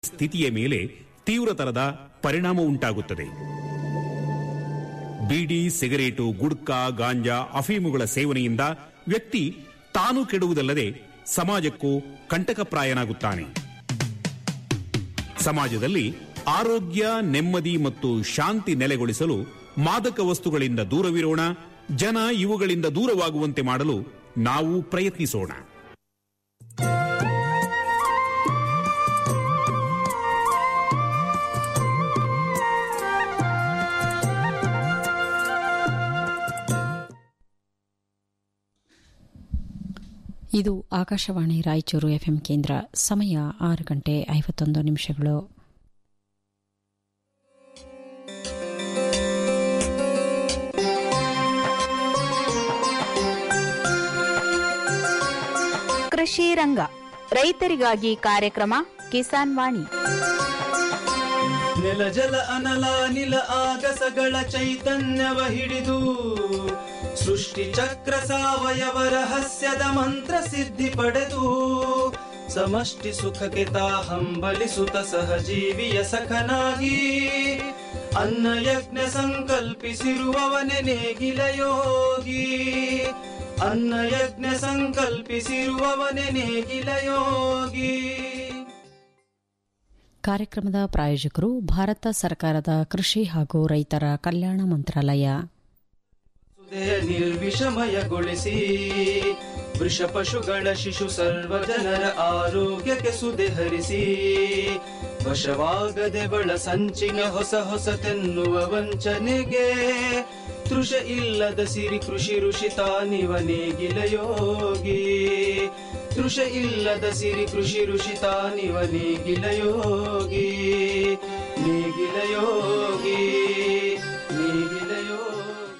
ಸ್ಥಿತಿಯ ಮೇಲೆ ತೀವ್ರತರದ ಪರಿಣಾಮ ಉಂಟಾಗುತ್ತದೆ ಬೀಡಿ ಸಿಗರೇಟು ಗುಡ್ಕಾ ಗಾಂಜಾ ಅಫೀಮುಗಳ ಸೇವನೆಯಿಂದ ವ್ಯಕ್ತಿ ತಾನು ಕೆಡುವುದಲ್ಲದೆ ಸಮಾಜಕ್ಕೂ ಕಂಟಕಪ್ರಾಯನಾಗುತ್ತಾನೆ ಸಮಾಜದಲ್ಲಿ ಆರೋಗ್ಯ ನೆಮ್ಮದಿ ಮತ್ತು ಶಾಂತಿ ನೆಲೆಗೊಳಿಸಲು ಮಾದಕ ವಸ್ತುಗಳಿಂದ ದೂರವಿರೋಣ ಜನ ಇವುಗಳಿಂದ ದೂರವಾಗುವಂತೆ ಮಾಡಲು ನಾವು ಪ್ರಯತ್ನಿಸೋಣ ಇದು ಆಕಾಶವಾಣಿ ರಾಯಚೂರು ಎಫ್ಎಂ ಕೇಂದ್ರ ಸಮಯ ಆರು ಗಂಟೆ ಐವತ್ತೊಂದು ನಿಮಿಷಗಳು ಕೃಷಿ ರಂಗ ರೈತರಿಗಾಗಿ ಕಾರ್ಯಕ್ರಮ ಕಿಸಾನ್ ವಾಣಿ ನೆಲ ಜಲ ಅನಲ ನಿಲ ಆಗಸಗಳ ಚೈತನ್ಯವ ಹಿಡಿದು ಸೃಷ್ಟಿ ಚಕ್ರ ಸಾವಯವ ರಹಸ್ಯದ ಮಂತ್ರ ಸಿದ್ಧಿ ಪಡೆದು ಸಮಷ್ಟಿ ಸುಖಕ್ಕೆ ತಾ ಹಂಬಲಿಸುತ್ತ ಸಹಜೀವಿಯ ಸಖನಾಗಿ ಅನ್ನ ಯಜ್ಞ ಸಂಕಲ್ಪಿಸಿರುವವನೆ ನೇಗಿಲ ಯೋಗಿ ಅನ್ನ ಯಜ್ಞ ಸಂಕಲ್ಪಿಸಿರುವವನೆ ನೇಗಿಲ ಯೋಗಿ ಕಾರ್ಯಕ್ರಮದ ಪ್ರಾಯೋಜಕರು ಭಾರತ ಸರ್ಕಾರದ ಕೃಷಿ ಹಾಗೂ ರೈತರ ಕಲ್ಯಾಣ ಮಂತ್ರಾಲಯ ಸುದೆಯ ನಿರ್ವಿಷಮಯಗೊಳಿಸಿ ವೃಷ ಪಶುಗಳ ಶಿಶು ಸರ್ವ ಜನರ ಆರೋಗ್ಯಕ್ಕೆ ಸುದೆ ಹರಿಸಿ ವಶವಾಗದೆ ಬಳ ಸಂಚಿನ ಹೊಸ ಹೊಸತೆನ್ನುವ ವಂಚನೆಗೆ ತೃಷ ಇಲ್ಲದ ಸಿರಿ ಕೃಷಿ ಋಷಿ ತಾನಿವ ನೇಗಿಲ ಯೋಗಿ ತೃಷ ಇಲ್ಲದ ಸಿರಿ ಕೃಷಿ ಋಷಿ ತಾನಿವ ನೇಗಿಲ ಯೋಗಿ ನೇಗಿಲ ಯೋಗಿ ನೇಗಿಲ ಯೋಗಿ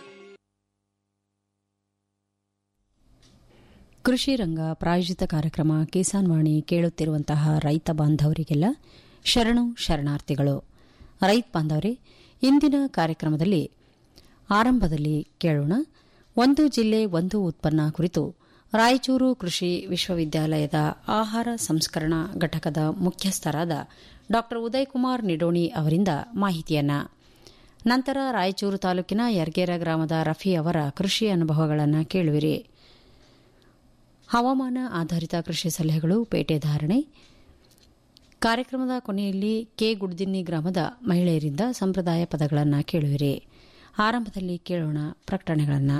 ಕೃಷಿ ರಂಗ ಪ್ರಾಯೋಜಿತ ಕಾರ್ಯಕ್ರಮ ಕಿಸಾನ್ ವಾಣಿ ಕೇಳುತ್ತಿರುವಂತಹ ರೈತ ಬಾಂಧವರಿಗೆಲ್ಲ ಶರಣು ಶರಣಾರ್ಥಿಗಳು ರೈತ ಬಾಂಧವರೇ ಇಂದಿನ ಕಾರ್ಯಕ್ರಮದಲ್ಲಿ ಆರಂಭದಲ್ಲಿ ಕೇಳೋಣ ಒಂದು ಜಿಲ್ಲೆ ಒಂದು ಉತ್ಪನ್ನ ಕುರಿತು ರಾಯಚೂರು ಕೃಷಿ ವಿಶ್ವವಿದ್ಯಾಲಯದ ಆಹಾರ ಸಂಸ್ಕರಣಾ ಘಟಕದ ಮುಖ್ಯಸ್ಥರಾದ ಡಾ ಉದಯಕುಮಾರ್ ನಿಡೋಣಿ ಅವರಿಂದ ಮಾಹಿತಿಯನ್ನ ನಂತರ ರಾಯಚೂರು ತಾಲೂಕಿನ ಯರ್ಗೇರ ಗ್ರಾಮದ ರಫಿ ಅವರ ಕೃಷಿ ಅನುಭವಗಳನ್ನು ಕೇಳುವಿರಿ ಹವಾಮಾನ ಆಧಾರಿತ ಕೃಷಿ ಸಲಹೆಗಳು ಪೇಟೆ ಧಾರಣೆ ಕಾರ್ಯಕ್ರಮದ ಕೊನೆಯಲ್ಲಿ ಕೆ ಗುಡ್ದಿನ್ನಿ ಗ್ರಾಮದ ಮಹಿಳೆಯರಿಂದ ಸಂಪ್ರದಾಯ ಪದಗಳನ್ನು ಕೇಳುವಿರಿ ಆರಂಭದಲ್ಲಿ ಕೇಳೋಣ ಪ್ರಕಟಣೆಗಳನ್ನು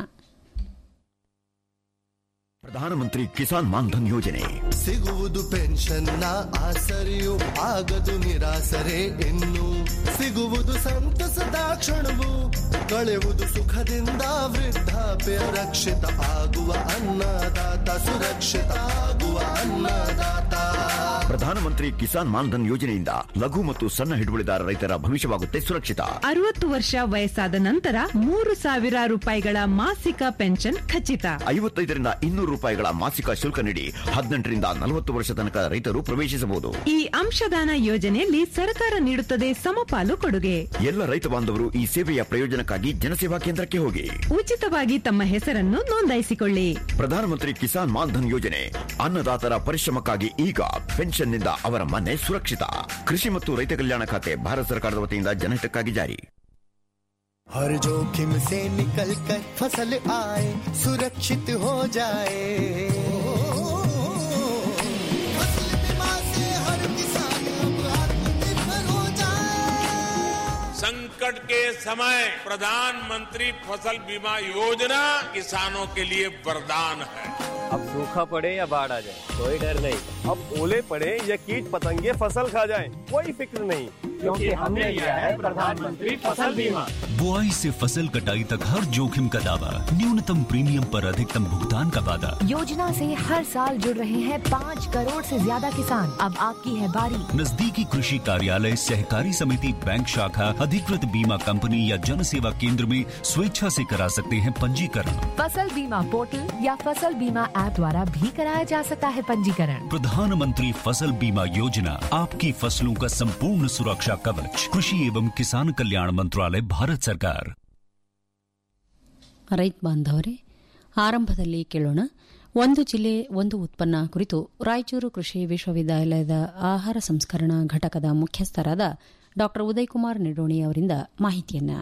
ಪ್ರಧಾನಮಂತ್ರಿ ಕಿಸಾನ್ ಮಾನ್ಧನ್ ಯೋಜನೆ ಸಿಗುವುದು ಪೆನ್ಷನ್ನ ಆಸರೆಯು ಆಗದು ನಿರಾಸರೆ ಇನ್ನು ಸಿಗುವುದು ಸಂತಸದ ಕ್ಷಣವು ಕಳೆಯುವುದು ಸುಖದಿಂದ ವೃದ್ಧಾಪ್ಯ ರಕ್ಷಿತ ಆಗುವ ಅನ್ನದಾತ ಸುರಕ್ಷಿತ ಆಗುವ ಅನ್ನದಾತ ಪ್ರಧಾನಮಂತ್ರಿ ಕಿಸಾನ್ ಮಾನ್ಧನ್ ಯೋಜನೆಯಿಂದ ಲಘು ಮತ್ತು ಸಣ್ಣ ಹಿಡುವಳಿದಾರ ರೈತರ ಭವಿಷ್ಯವಾಗುತ್ತೆ ಸುರಕ್ಷಿತ ಅರವತ್ತು ವರ್ಷ ವಯಸ್ಸಾದ ನಂತರ ಮೂರು ಸಾವಿರ ರೂಪಾಯಿಗಳ ಮಾಸಿಕ ಪೆನ್ಷನ್ ಖಚಿತ ಐವತ್ತೈದರಿಂದ ಇನ್ನೂರು ರೂಪಾಯಿಗಳ ಮಾಸಿಕ ಶುಲ್ಕ ನೀಡಿ ಹದಿನೆಂಟರಿಂದ ನಲವತ್ತು ವರ್ಷ ತನಕ ರೈತರು ಪ್ರವೇಶಿಸಬಹುದು ಈ ಅಂಶದಾನ ಯೋಜನೆಯಲ್ಲಿ ಸರ್ಕಾರ ನೀಡುತ್ತದೆ ಸಮಪಾಲು ಕೊಡುಗೆ ಎಲ್ಲ ರೈತ ಬಾಂಧವರು ಈ ಸೇವೆಯ ಪ್ರಯೋಜನಕ್ಕಾಗಿ ಜನಸೇವಾ ಕೇಂದ್ರಕ್ಕೆ ಹೋಗಿ ಉಚಿತವಾಗಿ ತಮ್ಮ ಹೆಸರನ್ನು ನೋಂದಾಯಿಸಿಕೊಳ್ಳಿ ಪ್ರಧಾನಮಂತ್ರಿ ಕಿಸಾನ್ ಮಾನ್ಧನ್ ಯೋಜನೆ ಅನ್ನದಾತರ ಪರಿಶ್ರಮಕ್ಕಾಗಿ ಈಗ ಪೆನ್ಷನ್ನಿಂದ ಅವರ ಮನೆ ಸುರಕ್ಷಿತ ಕೃಷಿ ಮತ್ತು ರೈತ ಕಲ್ಯಾಣ ಖಾತೆ ಭಾರತ ಸರ್ಕಾರದ ವತಿಯಿಂದ ಜನಹಿತಕ್ಕಾಗಿ ಜಾರಿ हर जोखिम से निकल कर फसल आए सुरक्षित हो जाए फसल बीमा से हर किसान अब आत्मनिर्भर हो जाए संकट के समय प्रधानमंत्री फसल बीमा योजना किसानों के लिए वरदान है अब सूखा पड़े या बाढ़ आ जाए कोई डर नहीं अब ओले पड़े या कीट पतंगे फसल खा जाए कोई फिक्र नहीं क्योंकि हमने लिया है प्रधानमंत्री फसल बीमा बुआई से फसल कटाई तक हर जोखिम का दावा न्यूनतम प्रीमियम पर अधिकतम भुगतान का वादा योजना से हर साल जुड़ रहे हैं पाँच करोड़ से ज्यादा किसान अब आपकी है बारी नजदीकी कृषि कार्यालय सहकारी समिति बैंक शाखा अधिकृत बीमा कंपनी या जन सेवा केंद्र में स्वेच्छा से करा सकते हैं पंजीकरण फसल बीमा पोर्टल या फसल बीमा ऐप द्वारा भी कराया जा सकता है पंजीकरण प्रधानमंत्री फसल बीमा योजना आपकी फसलों का संपूर्ण सुरक्षा कवच कृषि एवं किसान कल्याण मंत्रालय भारत सरकार ರೈತ ಬಾಂಧವರೇ ಆರಂಭದಲ್ಲಿ ಕೇಳೋಣ ಒಂದು ಜಿಲ್ಲೆ ಒಂದು ಉತ್ಪನ್ನ ಕುರಿತು ರಾಯಚೂರು ಕೃಷಿ ವಿಶ್ವವಿದ್ಯಾಲಯದ ಆಹಾರ ಸಂಸ್ಕರಣಾ ಘಟಕದ ಮುಖ್ಯಸ್ಥರಾದ ಡಾ ಉದಯಕುಮಾರ್ ನಿಡೋಣಿ ಅವರಿಂದ ಮಾಹಿತಿಯನ್ನ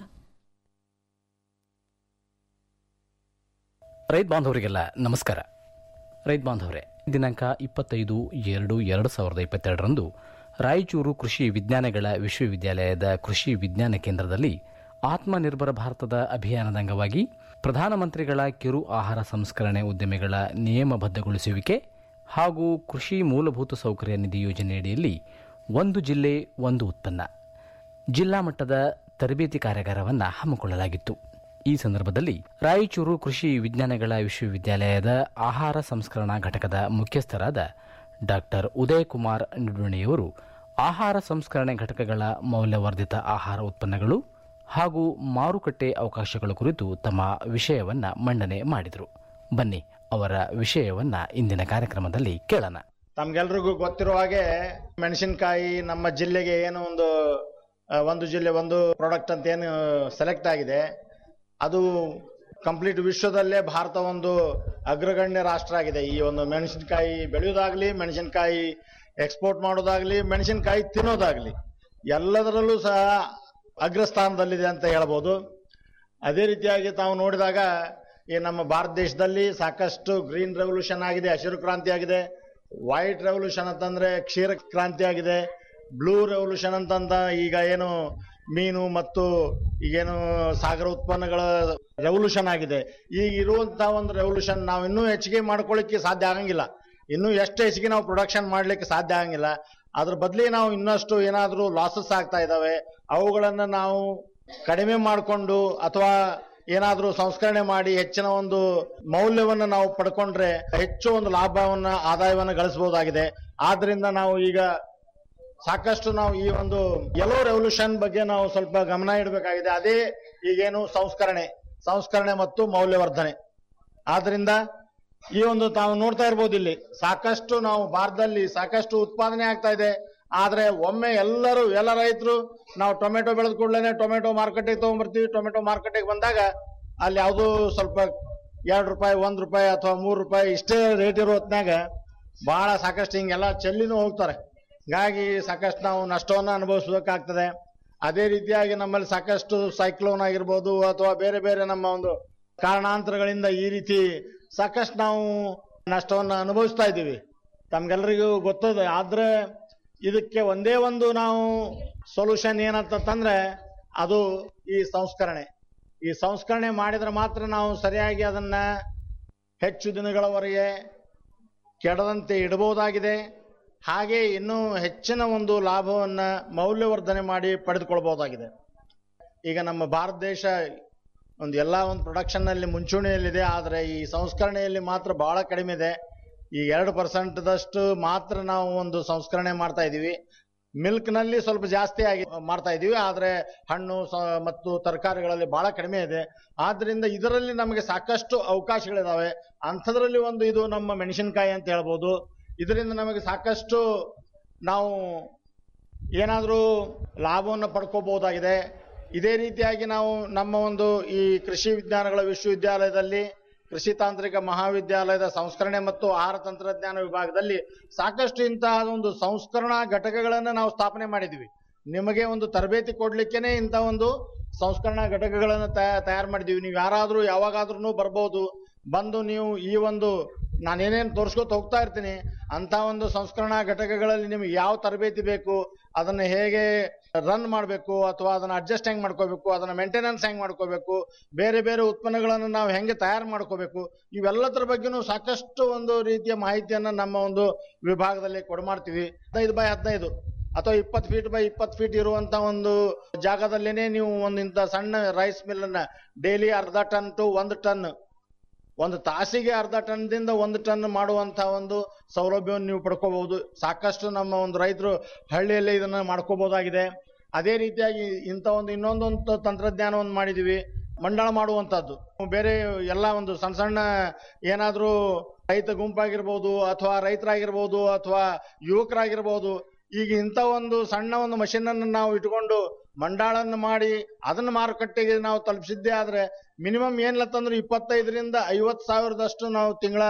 ರೈತ ಬಾಂಧವರಿಗೆಲ್ಲ ನಮಸ್ಕಾರ ರೈತ ಬಾಂಧವರೇ ದಿನಾಂಕ ಇಪ್ಪತ್ತೈದು ಎರಡು ಎರಡು ಸಾವಿರದ ಇಪ್ಪತ್ತೆರಡರಂದು ರಾಯಚೂರು ಕೃಷಿ ವಿಜ್ಞಾನಗಳ ವಿಶ್ವವಿದ್ಯಾಲಯದ ಕೃಷಿ ವಿಜ್ಞಾನ ಕೇಂದ್ರದಲ್ಲಿ ಆತ್ಮನಿರ್ಭರ ಭಾರತದ ಅಭಿಯಾನದ ಅಂಗವಾಗಿ ಪ್ರಧಾನಮಂತ್ರಿಗಳ ಕಿರು ಆಹಾರ ಸಂಸ್ಕರಣೆ ಉದ್ಯಮಿಗಳ ನಿಯಮಬದ್ಧಗೊಳಿಸುವಿಕೆ ಹಾಗೂ ಕೃಷಿ ಮೂಲಭೂತ ಸೌಕರ್ಯ ನಿಧಿ ಯೋಜನೆಯಡಿಯಲ್ಲಿ ಒಂದು ಜಿಲ್ಲೆ ಒಂದು ಉತ್ಪನ್ನ ಜಿಲ್ಲಾ ಮಟ್ಟದ ತರಬೇತಿ ಕಾರ್ಯಾಗಾರವನ್ನು ಹಮ್ಮಿಕೊಳ್ಳಲಾಗಿತ್ತು ಈ ಸಂದರ್ಭದಲ್ಲಿ ರಾಯಚೂರು ಕೃಷಿ ವಿಜ್ಞಾನಗಳ ವಿಶ್ವವಿದ್ಯಾಲಯದ ಆಹಾರ ಸಂಸ್ಕರಣಾ ಘಟಕದ ಮುಖ್ಯಸ್ಥರಾದ ಡಾಕ್ಟರ್ ಉದಯಕುಮಾರ್ ನಿಡುಣಿಯವರು ಆಹಾರ ಸಂಸ್ಕರಣೆ ಘಟಕಗಳ ಮೌಲ್ಯವರ್ಧಿತ ಆಹಾರ ಉತ್ಪನ್ನಗಳು ಹಾಗೂ ಮಾರುಕಟ್ಟೆ ಅವಕಾಶಗಳ ಕುರಿತು ತಮ್ಮ ವಿಷಯವನ್ನ ಮಂಡನೆ ಮಾಡಿದರು ಬನ್ನಿ ಅವರ ವಿಷಯವನ್ನ ಇಂದಿನ ಕಾರ್ಯಕ್ರಮದಲ್ಲಿ ಕೇಳೋಣ ತಮ್ಗೆಲ್ರಿಗೂ ಗೊತ್ತಿರುವ ಹಾಗೆ ಮೆಣಸಿನಕಾಯಿ ನಮ್ಮ ಜಿಲ್ಲೆಗೆ ಏನು ಒಂದು ಆ, ಒಂದು ಜಿಲ್ಲೆ ಒಂದು ಪ್ರಾಡಕ್ಟ್ ಅಂತ ಏನು ಸೆಲೆಕ್ಟ್ ಆಗಿದೆ ಅದು ಕಂಪ್ಲೀಟ್ ವಿಶ್ವದಲ್ಲೇ ಭಾರತ ಒಂದು ಅಗ್ರಗಣ್ಯ ರಾಷ್ಟ್ರ ಆಗಿದೆ ಈ ಒಂದು ಮೆಣಸಿನಕಾಯಿ ಬೆಳೆಯೋದಾಗ್ಲಿ ಮೆಣಸಿನಕಾಯಿ ಎಕ್ಸ್ಪೋರ್ಟ್ ಮಾಡೋದಾಗ್ಲಿ ಮೆಣಸಿನಕಾಯಿ ತಿನ್ನೋದಾಗ್ಲಿ ಎಲ್ಲದರಲ್ಲೂ ಸಹ ಅಗ್ರಸ್ಥಾನದಲ್ಲಿದೆ ಅಂತ ಹೇಳ್ಬೋದು ಅದೇ ರೀತಿಯಾಗಿ ತಾವು ನೋಡಿದಾಗ ಈ ನಮ್ಮ ಭಾರತ ದೇಶದಲ್ಲಿ ಸಾಕಷ್ಟು ಗ್ರೀನ್ ರೆವಲ್ಯೂಷನ್ ಆಗಿದೆ ಹಸಿರು ಕ್ರಾಂತಿ ಆಗಿದೆ ವೈಟ್ ರೆವಲ್ಯೂಷನ್ ಅಂತಂದ್ರೆ ಕ್ಷೀರ ಕ್ರಾಂತಿ ಆಗಿದೆ ಬ್ಲೂ ರೆವಲ್ಯೂಷನ್ ಅಂತಂದ ಈಗ ಏನು ಮೀನು ಮತ್ತು ಈಗೇನು ಸಾಗರ ಉತ್ಪನ್ನಗಳ ರೆವಲ್ಯೂಷನ್ ಆಗಿದೆ ಈಗ ಇರುವಂತಹ ಒಂದು ರೆವಲ್ಯೂಷನ್ ನಾವು ಇನ್ನೂ ಹೆಚ್ಚಿಗೆ ಮಾಡ್ಕೊಳ್ಳಿಕ್ಕೆ ಸಾಧ್ಯ ಆಗಂಗಿಲ್ಲ ಇನ್ನೂ ಎಷ್ಟು ಹೆಚ್ಚಿಗೆ ನಾವು ಪ್ರೊಡಕ್ಷನ್ ಮಾಡ್ಲಿಕ್ಕೆ ಸಾಧ್ಯ ಆಗಂಗಿಲ್ಲ ಅದ್ರ ಬದಲಿ ನಾವು ಇನ್ನಷ್ಟು ಏನಾದರೂ ಲಾಸಸ್ ಆಗ್ತಾ ಇದ್ದಾವೆ ಅವುಗಳನ್ನು ನಾವು ಕಡಿಮೆ ಮಾಡಿಕೊಂಡು ಅಥವಾ ಏನಾದರೂ ಸಂಸ್ಕರಣೆ ಮಾಡಿ ಹೆಚ್ಚಿನ ಒಂದು ಮೌಲ್ಯವನ್ನು ನಾವು ಪಡ್ಕೊಂಡ್ರೆ ಹೆಚ್ಚು ಒಂದು ಲಾಭವನ್ನ ಆದಾಯವನ್ನ ಗಳಿಸಬಹುದಾಗಿದೆ ಆದ್ರಿಂದ ನಾವು ಈಗ ಸಾಕಷ್ಟು ನಾವು ಈ ಒಂದು ಯೆಲ್ಲೋ ರೆವಲ್ಯೂಷನ್ ಬಗ್ಗೆ ನಾವು ಸ್ವಲ್ಪ ಗಮನ ಇಡಬೇಕಾಗಿದೆ ಅದೇ ಈಗೇನು ಸಂಸ್ಕರಣೆ ಸಂಸ್ಕರಣೆ ಮತ್ತು ಮೌಲ್ಯವರ್ಧನೆ ಆದ್ರಿಂದ ಈ ಒಂದು ತಾವು ನೋಡ್ತಾ ಇರ್ಬೋದು ಇಲ್ಲಿ ಸಾಕಷ್ಟು ನಾವು ಭಾರತದಲ್ಲಿ ಸಾಕಷ್ಟು ಉತ್ಪಾದನೆ ಆಗ್ತಾ ಇದೆ ಆದ್ರೆ ಒಮ್ಮೆ ಎಲ್ಲರೂ ಎಲ್ಲ ರೈತರು ನಾವು ಟೊಮೆಟೊ ಬೆಳೆದ ಕೂಡಲೇ ಟೊಮೆಟೊ ಮಾರ್ಕೆಟಿಗೆ ತಗೊಂಡ್ಬರ್ತೀವಿ ಟೊಮೆಟೊ ಮಾರ್ಕೆಟಿಗೆ ಬಂದಾಗ ಅಲ್ಲಿ ಯಾವುದೋ ಸ್ವಲ್ಪ ಎರಡು ರೂಪಾಯಿ ಒಂದ್ ರೂಪಾಯಿ ಅಥವಾ ಮೂರು ರೂಪಾಯಿ ಇಷ್ಟೇ ರೇಟ್ ಇರೋ ಹೊತ್ನ್ಯಾಗ ಬಹಳ ಸಾಕಷ್ಟು ಹಿಂಗೆಲ್ಲ ಚೆಲ್ಲಿನೂ ಹೋಗ್ತಾರೆ ಹೀಗಾಗಿ ಸಾಕಷ್ಟು ನಾವು ನಷ್ಟವನ್ನು ಅನುಭವಿಸಬೇಕಾಗ್ತದೆ ಅದೇ ರೀತಿಯಾಗಿ ನಮ್ಮಲ್ಲಿ ಸಾಕಷ್ಟು ಸೈಕ್ಲೋನ್ ಆಗಿರ್ಬೋದು ಅಥವಾ ಬೇರೆ ಬೇರೆ ನಮ್ಮ ಒಂದು ಕಾರಣಾಂತರಗಳಿಂದ ಈ ರೀತಿ ಸಾಕಷ್ಟು ನಾವು ನಷ್ಟವನ್ನು ಅನುಭವಿಸ್ತಾ ಇದ್ದೀವಿ ತಮ್ಗೆಲ್ರಿಗೂ ಗೊತ್ತದ ಆದ್ರೆ ಇದಕ್ಕೆ ಒಂದೇ ಒಂದು ನಾವು ಸೊಲ್ಯೂಷನ್ ಏನಂತಂದ್ರೆ ಅದು ಈ ಸಂಸ್ಕರಣೆ ಈ ಸಂಸ್ಕರಣೆ ಮಾಡಿದ್ರೆ ಮಾತ್ರ ನಾವು ಸರಿಯಾಗಿ ಅದನ್ನ ಹೆಚ್ಚು ದಿನಗಳವರೆಗೆ ಕೆಡದಂತೆ ಇಡಬಹುದಾಗಿದೆ ಹಾಗೆ ಇನ್ನೂ ಹೆಚ್ಚಿನ ಒಂದು ಲಾಭವನ್ನ ಮೌಲ್ಯವರ್ಧನೆ ಮಾಡಿ ಪಡೆದುಕೊಳ್ಬಹುದಾಗಿದೆ ಈಗ ನಮ್ಮ ಭಾರತ ದೇಶ ಒಂದು ಎಲ್ಲ ಒಂದು ಪ್ರೊಡಕ್ಷನ್ ನಲ್ಲಿ ಮುಂಚೂಣಿಯಲ್ಲಿದೆ ಆದರೆ ಈ ಸಂಸ್ಕರಣೆಯಲ್ಲಿ ಮಾತ್ರ ಬಹಳ ಕಡಿಮೆ ಇದೆ ಈ ಎರಡು ಪರ್ಸೆಂಟ್ದಷ್ಟು ಮಾತ್ರ ನಾವು ಒಂದು ಸಂಸ್ಕರಣೆ ಮಾಡ್ತಾ ಇದ್ದೀವಿ ಮಿಲ್ಕ್ ನಲ್ಲಿ ಸ್ವಲ್ಪ ಜಾಸ್ತಿ ಆಗಿ ಮಾಡ್ತಾ ಇದೀವಿ ಆದ್ರೆ ಹಣ್ಣು ಸ- ಮತ್ತು ತರಕಾರಿಗಳಲ್ಲಿ ಬಹಳ ಕಡಿಮೆ ಇದೆ ಆದ್ರಿಂದ ಇದರಲ್ಲಿ ನಮಗೆ ಸಾಕಷ್ಟು ಅವಕಾಶಗಳಿದಾವೆ ಅಂಥದ್ರಲ್ಲಿ ಒಂದು ಇದು ನಮ್ಮ ಮೆಣಸಿನಕಾಯಿ ಅಂತ ಹೇಳ್ಬೋದು ಇದರಿಂದ ನಮಗೆ ಸಾಕಷ್ಟು ನಾವು ಏನಾದರೂ ಲಾಭವನ್ನು ಪಡ್ಕೋಬಹುದಾಗಿದೆ ಇದೇ ರೀತಿಯಾಗಿ ನಾವು ನಮ್ಮ ಒಂದು ಈ ಕೃಷಿ ವಿಜ್ಞಾನಗಳ ವಿಶ್ವವಿದ್ಯಾಲಯದಲ್ಲಿ ಕೃಷಿ ತಾಂತ್ರಿಕ ಮಹಾವಿದ್ಯಾಲಯದ ಸಂಸ್ಕರಣೆ ಮತ್ತು ಆಹಾರ ತಂತ್ರಜ್ಞಾನ ವಿಭಾಗದಲ್ಲಿ ಸಾಕಷ್ಟು ಇಂತಹ ಒಂದು ಸಂಸ್ಕರಣಾ ಘಟಕಗಳನ್ನು ನಾವು ಸ್ಥಾಪನೆ ಮಾಡಿದ್ವಿ ನಿಮಗೆ ಒಂದು ತರಬೇತಿ ಕೊಡ್ಲಿಕ್ಕೇನೆ ಇಂಥ ಒಂದು ಸಂಸ್ಕರಣಾ ಘಟಕಗಳನ್ನು ತಯಾರು ಮಾಡಿದೀವಿ ನೀವು ಯಾರಾದ್ರೂ ಯಾವಾಗಾದ್ರೂ ಬರ್ಬೋದು ಬಂದು ನೀವು ಈ ಒಂದು ನಾನೇನೇನು ತೋರಿಸ್ಕೊತ ಹೋಗ್ತಾ ಇರ್ತೀನಿ ಅಂತ ಒಂದು ಸಂಸ್ಕರಣಾ ಘಟಕಗಳಲ್ಲಿ ನಿಮಗೆ ಯಾವ ತರಬೇತಿ ಬೇಕು ಅದನ್ನ ಹೇಗೆ ರನ್ ಮಾಡಬೇಕು ಅಥವಾ ಅದನ್ನ ಅಡ್ಜಸ್ಟ್ ಹೆಂಗ್ ಮಾಡ್ಕೋಬೇಕು ಅದನ್ನ ಮೇಂಟೆನೆನ್ಸ್ ಹೆಂಗ್ ಮಾಡ್ಕೋಬೇಕು ಬೇರೆ ಬೇರೆ ಉತ್ಪನ್ನಗಳನ್ನು ನಾವು ಹೆಂಗೆ ತಯಾರು ಮಾಡ್ಕೋಬೇಕು ಇವೆಲ್ಲದರ ಬಗ್ಗೆನೂ ಸಾಕಷ್ಟು ಒಂದು ರೀತಿಯ ಮಾಹಿತಿಯನ್ನ ನಮ್ಮ ಒಂದು ವಿಭಾಗದಲ್ಲಿ ಕೊಡ್ಮಾಡ್ತೀವಿ ಹದಿನೈದು ಬೈ ಹದಿನೈದು ಅಥವಾ ಇಪ್ಪತ್ತು ಫೀಟ್ ಬೈ ಇಪ್ಪತ್ತು ಫೀಟ್ ಇರುವಂತ ಒಂದು ಜಾಗದಲ್ಲೇನೆ ನೀವು ಒಂದು ಇಂಥ ಸಣ್ಣ ರೈಸ್ ಮಿಲ್ ಅನ್ನ ಡೈಲಿ ಅರ್ಧ ಟನ್ ಟು ಒಂದು ಟನ್ ಒಂದು ತಾಸಿಗೆ ಅರ್ಧ ಟನ್ದಿಂದ ಒಂದು ಟನ್ ಮಾಡುವಂತ ಒಂದು ಸೌಲಭ್ಯವನ್ನು ನೀವು ಪಡ್ಕೋಬಹುದು ಸಾಕಷ್ಟು ನಮ್ಮ ಒಂದು ರೈತರು ಹಳ್ಳಿಯಲ್ಲಿ ಇದನ್ನ ಮಾಡ್ಕೋಬಹುದಾಗಿದೆ ಅದೇ ರೀತಿಯಾಗಿ ಇಂಥ ಒಂದು ಇನ್ನೊಂದೊಂದು ತಂತ್ರಜ್ಞಾನವನ್ನು ಮಾಡಿದೀವಿ ಮಂಡಳ ಮಾಡುವಂತದ್ದು ಬೇರೆ ಎಲ್ಲ ಒಂದು ಸಣ್ಣ ಸಣ್ಣ ಏನಾದ್ರೂ ರೈತ ಗುಂಪಾಗಿರ್ಬೋದು ಅಥವಾ ರೈತರಾಗಿರ್ಬೋದು ಅಥವಾ ಯುವಕರಾಗಿರ್ಬೋದು ಈಗ ಇಂಥ ಒಂದು ಸಣ್ಣ ಒಂದು ಮಷೀನ್ ಅನ್ನು ನಾವು ಇಟ್ಕೊಂಡು ಮಂಡಾಳನ್ನು ಮಾಡಿ ಅದನ್ನ ಮಾರುಕಟ್ಟೆಗೆ ನಾವು ತಲುಪಿಸಿದ್ದೇ ಆದ್ರೆ ಮಿನಿಮಮ್ ಏನಿಲ್ಲತ್ತಂದ್ರೆ ಇಪ್ಪತ್ತೈದರಿಂದ ಐವತ್ತು ಸಾವಿರದಷ್ಟು ನಾವು ತಿಂಗಳ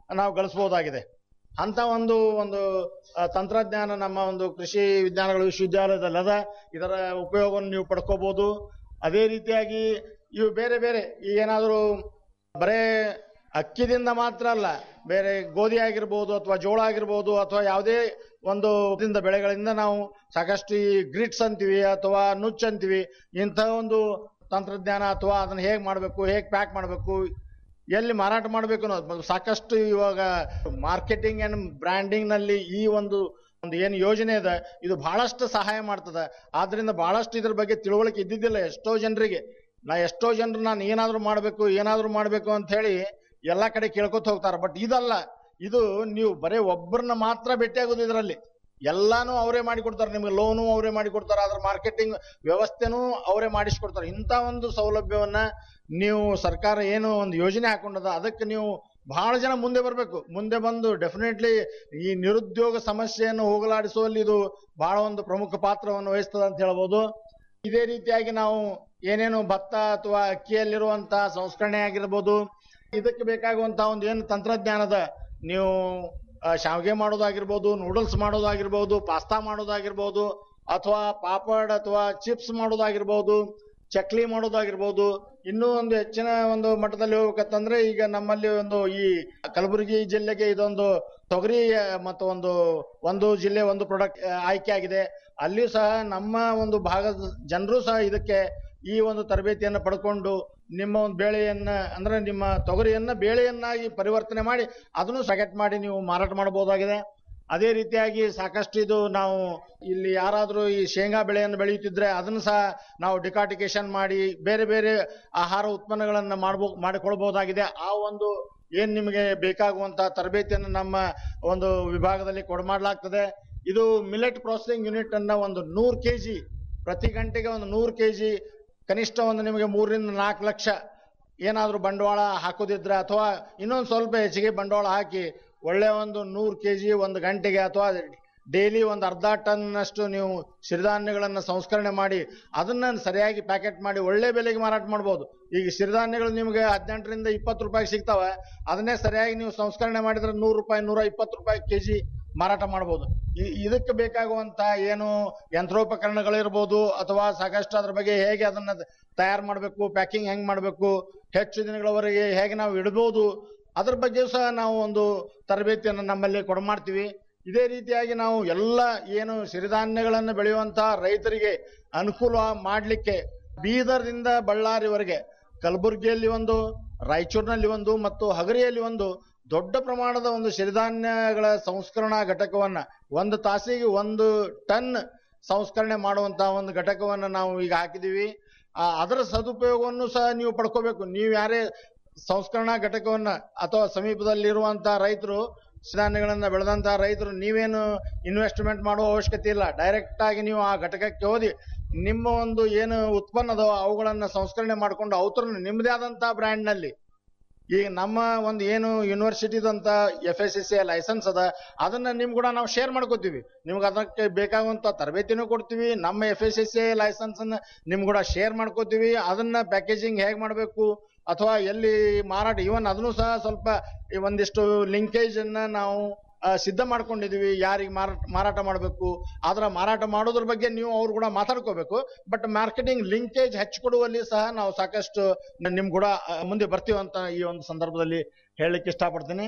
ನಾವು ಗಳಿಸಬಹುದಾಗಿದೆ ಅಂತ ಒಂದು ಒಂದು ಆ, ತಂತ್ರಜ್ಞಾನ ನಮ್ಮ ಒಂದು ಕೃಷಿ ವಿಜ್ಞಾನಗಳ ವಿಶ್ವವಿದ್ಯಾಲಯದಲ್ಲಿ ಅದ ಇದರ ಉಪಯೋಗವನ್ನು ನೀವು ಪಡ್ಕೋಬಹುದು ಅದೇ ರೀತಿಯಾಗಿ ಇವು ಬೇರೆ ಬೇರೆ ಈಗ ಏನಾದರೂ ಬರೇ ಅಕ್ಕಿದಿಂದ ಮಾತ್ರ ಅಲ್ಲ ಬೇರೆ ಗೋಧಿ ಆಗಿರ್ಬೋದು ಅಥವಾ ಜೋಳ ಆಗಿರ್ಬೋದು ಅಥವಾ ಯಾವುದೇ ಒಂದು ದಿಂದ ಬೆಳೆಗಳಿಂದ ನಾವು ಸಾಕಷ್ಟು ಈ ಗ್ರಿಟ್ಸ್ ಅಂತೀವಿ ಅಥವಾ ನುಚ್ಚ್ ಅಂತೀವಿ ಇಂಥ ಒಂದು ತಂತ್ರಜ್ಞಾನ ಅಥವಾ ಅದನ್ನ ಹೇಗೆ ಮಾಡಬೇಕು ಹೇಗೆ ಪ್ಯಾಕ್ ಮಾಡಬೇಕು ಎಲ್ಲಿ ಮಾರಾಟ ಮಾಡಬೇಕು ಅನ್ನೋದು ಸಾಕಷ್ಟು ಇವಾಗ ಮಾರ್ಕೆಟಿಂಗ್ ಅಂಡ್ ಬ್ರ್ಯಾಂಡಿಂಗ್ ನಲ್ಲಿ ಈ ಒಂದು ಒಂದು ಏನು ಯೋಜನೆ ಇದೆ ಇದು ಬಹಳಷ್ಟು ಸಹಾಯ ಮಾಡ್ತದೆ ಆದ್ರಿಂದ ಬಹಳಷ್ಟು ಇದ್ರ ಬಗ್ಗೆ ತಿಳುವಳಿಕೆ ಇದ್ದಿದ್ದಿಲ್ಲ ಎಷ್ಟೋ ಜನರಿಗೆ ನಾ ಎಷ್ಟೋ ಜನರು ನಾನು ಏನಾದರೂ ಮಾಡಬೇಕು ಏನಾದರೂ ಮಾಡಬೇಕು ಅಂತ ಹೇಳಿ ಎಲ್ಲಾ ಕಡೆ ಕೇಳ್ಕೊತ ಹೋಗ್ತಾರೆ ಬಟ್ ಇದಲ್ಲ ಇದು ನೀವು ಬರೇ ಒಬ್ಬರನ್ನ ಮಾತ್ರ ಭೇಟಿಯಾಗೋದು ಇದರಲ್ಲಿ ಎಲ್ಲಾನು ಅವರೇ ಮಾಡಿಕೊಡ್ತಾರೆ ನಿಮ್ಗೆ ಲೋನು ಅವರೇ ಮಾಡಿಕೊಡ್ತಾರೆ ಅದ್ರ ಮಾರ್ಕೆಟಿಂಗ್ ವ್ಯವಸ್ಥೆನೂ ಅವರೇ ಮಾಡಿಸ್ಕೊಡ್ತಾರೆ ಇಂಥ ಒಂದು ಸೌಲಭ್ಯವನ್ನ ನೀವು ಸರ್ಕಾರ ಏನು ಒಂದು ಯೋಜನೆ ಹಾಕೊಂಡದ ಅದಕ್ಕೆ ನೀವು ಬಹಳ ಜನ ಮುಂದೆ ಬರಬೇಕು ಮುಂದೆ ಬಂದು ಡೆಫಿನೆಟ್ಲಿ ಈ ನಿರುದ್ಯೋಗ ಸಮಸ್ಯೆಯನ್ನು ಹೋಗಲಾಡಿಸುವಲ್ಲಿ ಇದು ಬಹಳ ಒಂದು ಪ್ರಮುಖ ಪಾತ್ರವನ್ನು ವಹಿಸ್ತದೆ ಅಂತ ಹೇಳ್ಬೋದು ಇದೇ ರೀತಿಯಾಗಿ ನಾವು ಏನೇನು ಭತ್ತ ಅಥವಾ ಅಕ್ಕಿಯಲ್ಲಿರುವಂತಹ ಸಂಸ್ಕರಣೆ ಆಗಿರ್ಬೋದು ಇದಕ್ಕೆ ಬೇಕಾಗುವಂತಹ ಒಂದು ಏನು ತಂತ್ರಜ್ಞಾನದ ನೀವು ಆ, ಶಾವಿಗೆ ಮಾಡೋದಾಗಿರ್ಬೋದು ನೂಡಲ್ಸ್ ಮಾಡೋದಾಗಿರ್ಬೋದು ಪಾಸ್ತಾ ಮಾಡೋದಾಗಿರ್ಬೋದು ಅಥವಾ ಪಾಪಡ್ ಅಥವಾ ಚಿಪ್ಸ್ ಮಾಡೋದಾಗಿರ್ಬೋದು ಚಕ್ಲಿ ಮಾಡೋದಾಗಿರ್ಬೋದು ಇನ್ನೂ ಒಂದು ಹೆಚ್ಚಿನ ಒಂದು ಮಟ್ಟದಲ್ಲಿ ಹೋಗ್ಬೇಕಂತಂದ್ರೆ ಈಗ ನಮ್ಮಲ್ಲಿ ಒಂದು ಈ ಕಲಬುರಗಿ ಜಿಲ್ಲೆಗೆ ಇದೊಂದು ತೊಗರಿ ಆ, ಮತ್ತು ಒಂದು ಒಂದು ಜಿಲ್ಲೆ ಒಂದು ಪ್ರಾಡಕ್ಟ್ ಆಯ್ಕೆ ಆಗಿದೆ ಅಲ್ಲಿಯೂ ಸಹ ನಮ್ಮ ಒಂದು ಭಾಗದ ಜನರು ಸಹ ಇದಕ್ಕೆ ಈ ಒಂದು ತರಬೇತಿಯನ್ನು ಪಡ್ಕೊಂಡು ನಿಮ್ಮ ಒಂದು ಬೇಳೆಯನ್ನ ಅಂದ್ರೆ ನಿಮ್ಮ ತೊಗರಿಯನ್ನ ಬೇಳೆಯನ್ನಾಗಿ ಪರಿವರ್ತನೆ ಮಾಡಿ ಅದನ್ನು ಸೆಕೆಟ್ ಮಾಡಿ ನೀವು ಮಾರಾಟ ಮಾಡಬಹುದಾಗಿದೆ ಅದೇ ರೀತಿಯಾಗಿ ಸಾಕಷ್ಟು ಇದು ನಾವು ಇಲ್ಲಿ ಯಾರಾದರೂ ಈ ಶೇಂಗಾ ಬೆಳೆಯನ್ನು ಬೆಳೆಯುತ್ತಿದ್ರೆ ಅದನ್ನು ಸಹ ನಾವು ಡಿಕಾಟಿಕೇಶನ್ ಮಾಡಿ ಬೇರೆ ಬೇರೆ ಆಹಾರ ಉತ್ಪನ್ನಗಳನ್ನು ಮಾಡ್ಬೋ ಮಾಡಿಕೊಳ್ಬಹುದಾಗಿದೆ ಆ ಒಂದು ಏನ್ ನಿಮಗೆ ಬೇಕಾಗುವಂತಹ ತರಬೇತಿಯನ್ನು ನಮ್ಮ ಒಂದು ವಿಭಾಗದಲ್ಲಿ ಕೊಡಮಾಡಲಾಗ್ತದೆ ಇದು ಮಿಲೆಟ್ ಪ್ರೊಸೆಸಿಂಗ್ ಯೂನಿಟ್ ಅನ್ನ ಒಂದು ನೂರು ಕೆಜಿ ಪ್ರತಿ ಗಂಟೆಗೆ ಒಂದು ನೂರು ಕೆಜಿ ಕನಿಷ್ಠ ಒಂದು ನಿಮಗೆ ಮೂರರಿಂದ ನಾಲ್ಕು ಲಕ್ಷ ಏನಾದರೂ ಬಂಡವಾಳ ಹಾಕೋದಿದ್ರೆ ಅಥವಾ ಇನ್ನೊಂದು ಸ್ವಲ್ಪ ಹೆಚ್ಚಿಗೆ ಬಂಡವಾಳ ಹಾಕಿ ಒಳ್ಳೆ ಒಂದು ನೂರು ಕೆ ಜಿ ಒಂದು ಗಂಟೆಗೆ ಅಥವಾ ಡೈಲಿ ಒಂದು ಅರ್ಧ ಟನ್ನಷ್ಟು ನೀವು ಸಿರಿಧಾನ್ಯಗಳನ್ನು ಸಂಸ್ಕರಣೆ ಮಾಡಿ ಅದನ್ನ ಸರಿಯಾಗಿ ಪ್ಯಾಕೆಟ್ ಮಾಡಿ ಒಳ್ಳೆ ಬೆಲೆಗೆ ಮಾರಾಟ ಮಾಡ್ಬೋದು ಈಗ ಸಿರಿಧಾನ್ಯಗಳು ನಿಮಗೆ ಹದಿನೆಂಟರಿಂದ ಇಪ್ಪತ್ತು ರೂಪಾಯಿಗೆ ಸಿಗ್ತಾವೆ ಅದನ್ನೇ ಸರಿಯಾಗಿ ನೀವು ಸಂಸ್ಕರಣೆ ಮಾಡಿದ್ರೆ ನೂರು ರೂಪಾಯಿ ನೂರ ಇಪ್ಪತ್ತು ರೂಪಾಯಿ ಕೆ ಜಿ ಮಾರಾಟ ಮಾಡ್ಬೋದು ಇ- ಇದಕ್ಕೆ ಬೇಕಾಗುವಂತ ಏನು ಯಂತ್ರೋಪಕರಣಗಳಿರ್ಬೋದು ಅಥವಾ ಸಾಕಷ್ಟು ಅದ್ರ ಬಗ್ಗೆ ಹೇಗೆ ಅದನ್ನ ತಯಾರು ಮಾಡಬೇಕು ಪ್ಯಾಕಿಂಗ್ ಹೆಂಗ್ ಮಾಡಬೇಕು ಹೆಚ್ಚು ದಿನಗಳವರೆಗೆ ಹೇಗೆ ನಾವು ಇಡಬಹುದು ಅದ್ರ ಬಗ್ಗೆ ಸಹ ನಾವು ಒಂದು ತರಬೇತಿಯನ್ನು ನಮ್ಮಲ್ಲಿ ಕೊಡಮಾಡ್ತೀವಿ ಇದೇ ರೀತಿಯಾಗಿ ನಾವು ಎಲ್ಲ ಏನು ಸಿರಿಧಾನ್ಯಗಳನ್ನು ಬೆಳೆಯುವಂತಹ ರೈತರಿಗೆ ಅನುಕೂಲ ಮಾಡಲಿಕ್ಕೆ ಬೀದರ್ದಿಂದ ಬಳ್ಳಾರಿವರೆಗೆ ಕಲಬುರಗಿಯಲ್ಲಿ ಒಂದು ರಾಯಚೂರಿನಲ್ಲಿ ಒಂದು ಮತ್ತು ಹಗರಿಯಲ್ಲಿ ಒಂದು ದೊಡ್ಡ ಪ್ರಮಾಣದ ಒಂದು ಸಿರಿಧಾನ್ಯಗಳ ಸಂಸ್ಕರಣಾ ಘಟಕವನ್ನ ಒಂದು ತಾಸಿಗೆ ಒಂದು ಟನ್ ಸಂಸ್ಕರಣೆ ಮಾಡುವಂತಹ ಒಂದು ಘಟಕವನ್ನ ನಾವು ಈಗ ಹಾಕಿದೀವಿ ಆ, ಅದರ ಸದುಪಯೋಗವನ್ನು ಸಹ ನೀವು ಪಡ್ಕೋಬೇಕು ನೀವು ಯಾರೇ ಸಂಸ್ಕರಣಾ ಘಟಕವನ್ನ ಅಥವಾ ಸಮೀಪದಲ್ಲಿರುವಂತಹ ರೈತರು ಸಿರಿಧಾನ್ಯಗಳನ್ನ ಬೆಳೆದಂತಹ ರೈತರು ನೀವೇನು ಇನ್ವೆಸ್ಟ್ಮೆಂಟ್ ಮಾಡುವ ಅವಶ್ಯಕತೆ ಇಲ್ಲ ಡೈರೆಕ್ಟ್ ಆಗಿ ನೀವು ಆ ಘಟಕಕ್ಕೆ ಹೋದಿ ನಿಮ್ಮ ಒಂದು ಏನು ಉತ್ಪನ್ನದ ಅವುಗಳನ್ನ ಸಂಸ್ಕರಣೆ ಮಾಡಿಕೊಂಡು ಅವತರನ್ನ ನಿಮ್ಮದೇ ಆದಂತಹ ಬ್ರ್ಯಾಂಡ್ ನಲ್ಲಿ ಈಗ ನಮ್ಮ ಒಂದು ಏನು ಯೂನಿವರ್ಸಿಟಿದಂತ F S S C licence ಅದ ಅದನ್ನ ನಿಮ್ ಕೂಡ ನಾವು ಶೇರ್ ಮಾಡ್ಕೋತೀವಿ ನಿಮ್ಗೆ ಅದಕ್ಕೆ ಬೇಕಾಗುವಂತ ತರಬೇತಿನೂ ಕೊಡ್ತೀವಿ ನಮ್ಮ F S S C licence ಅನ್ನ ನಿಮ್ ಕೂಡ ಶೇರ್ ಮಾಡ್ಕೋತೀವಿ ಅದನ್ನ ಪ್ಯಾಕೇಜಿಂಗ್ ಹೇಗ್ ಮಾಡಬೇಕು ಅಥವಾ ಎಲ್ಲಿ ಮಾರಾಟ ಇವನ್ ಅದನ್ನು ಸಹ ಸ್ವಲ್ಪ ಈ ಒಂದಿಷ್ಟು ಲಿಂಕೇಜ್ ಅನ್ನ ನಾವು ಆ, ಸಿದ್ಧ ಮಾಡ್ಕೊಂಡಿದೀವಿ ಯಾರಿಗೆ ಮಾರಾಟ ಮಾರಾಟ ಮಾಡಬೇಕು ಅದರ ಮಾರಾಟ ಮಾಡೋದ್ರ ಬಗ್ಗೆ ನೀವು ಅವ್ರು ಕೂಡ ಮಾತಾಡ್ಕೋಬೇಕು ಬಟ್ ಮಾರ್ಕೆಟಿಂಗ್ ಲಿಂಕೇಜ್ ಹೆಚ್ಚಿಕೊಡುವಲ್ಲಿ ಸಹ ನಾವು ಸಾಕಷ್ಟು ನಿಮ್ ಕೂಡ ಆ, ಮುಂದೆ ಬರ್ತೀವಿ ಅಂತ ಈ ಒಂದು ಸಂದರ್ಭದಲ್ಲಿ ಹೇಳಲಿಕ್ಕೆ ಇಷ್ಟಪಡ್ತೀನಿ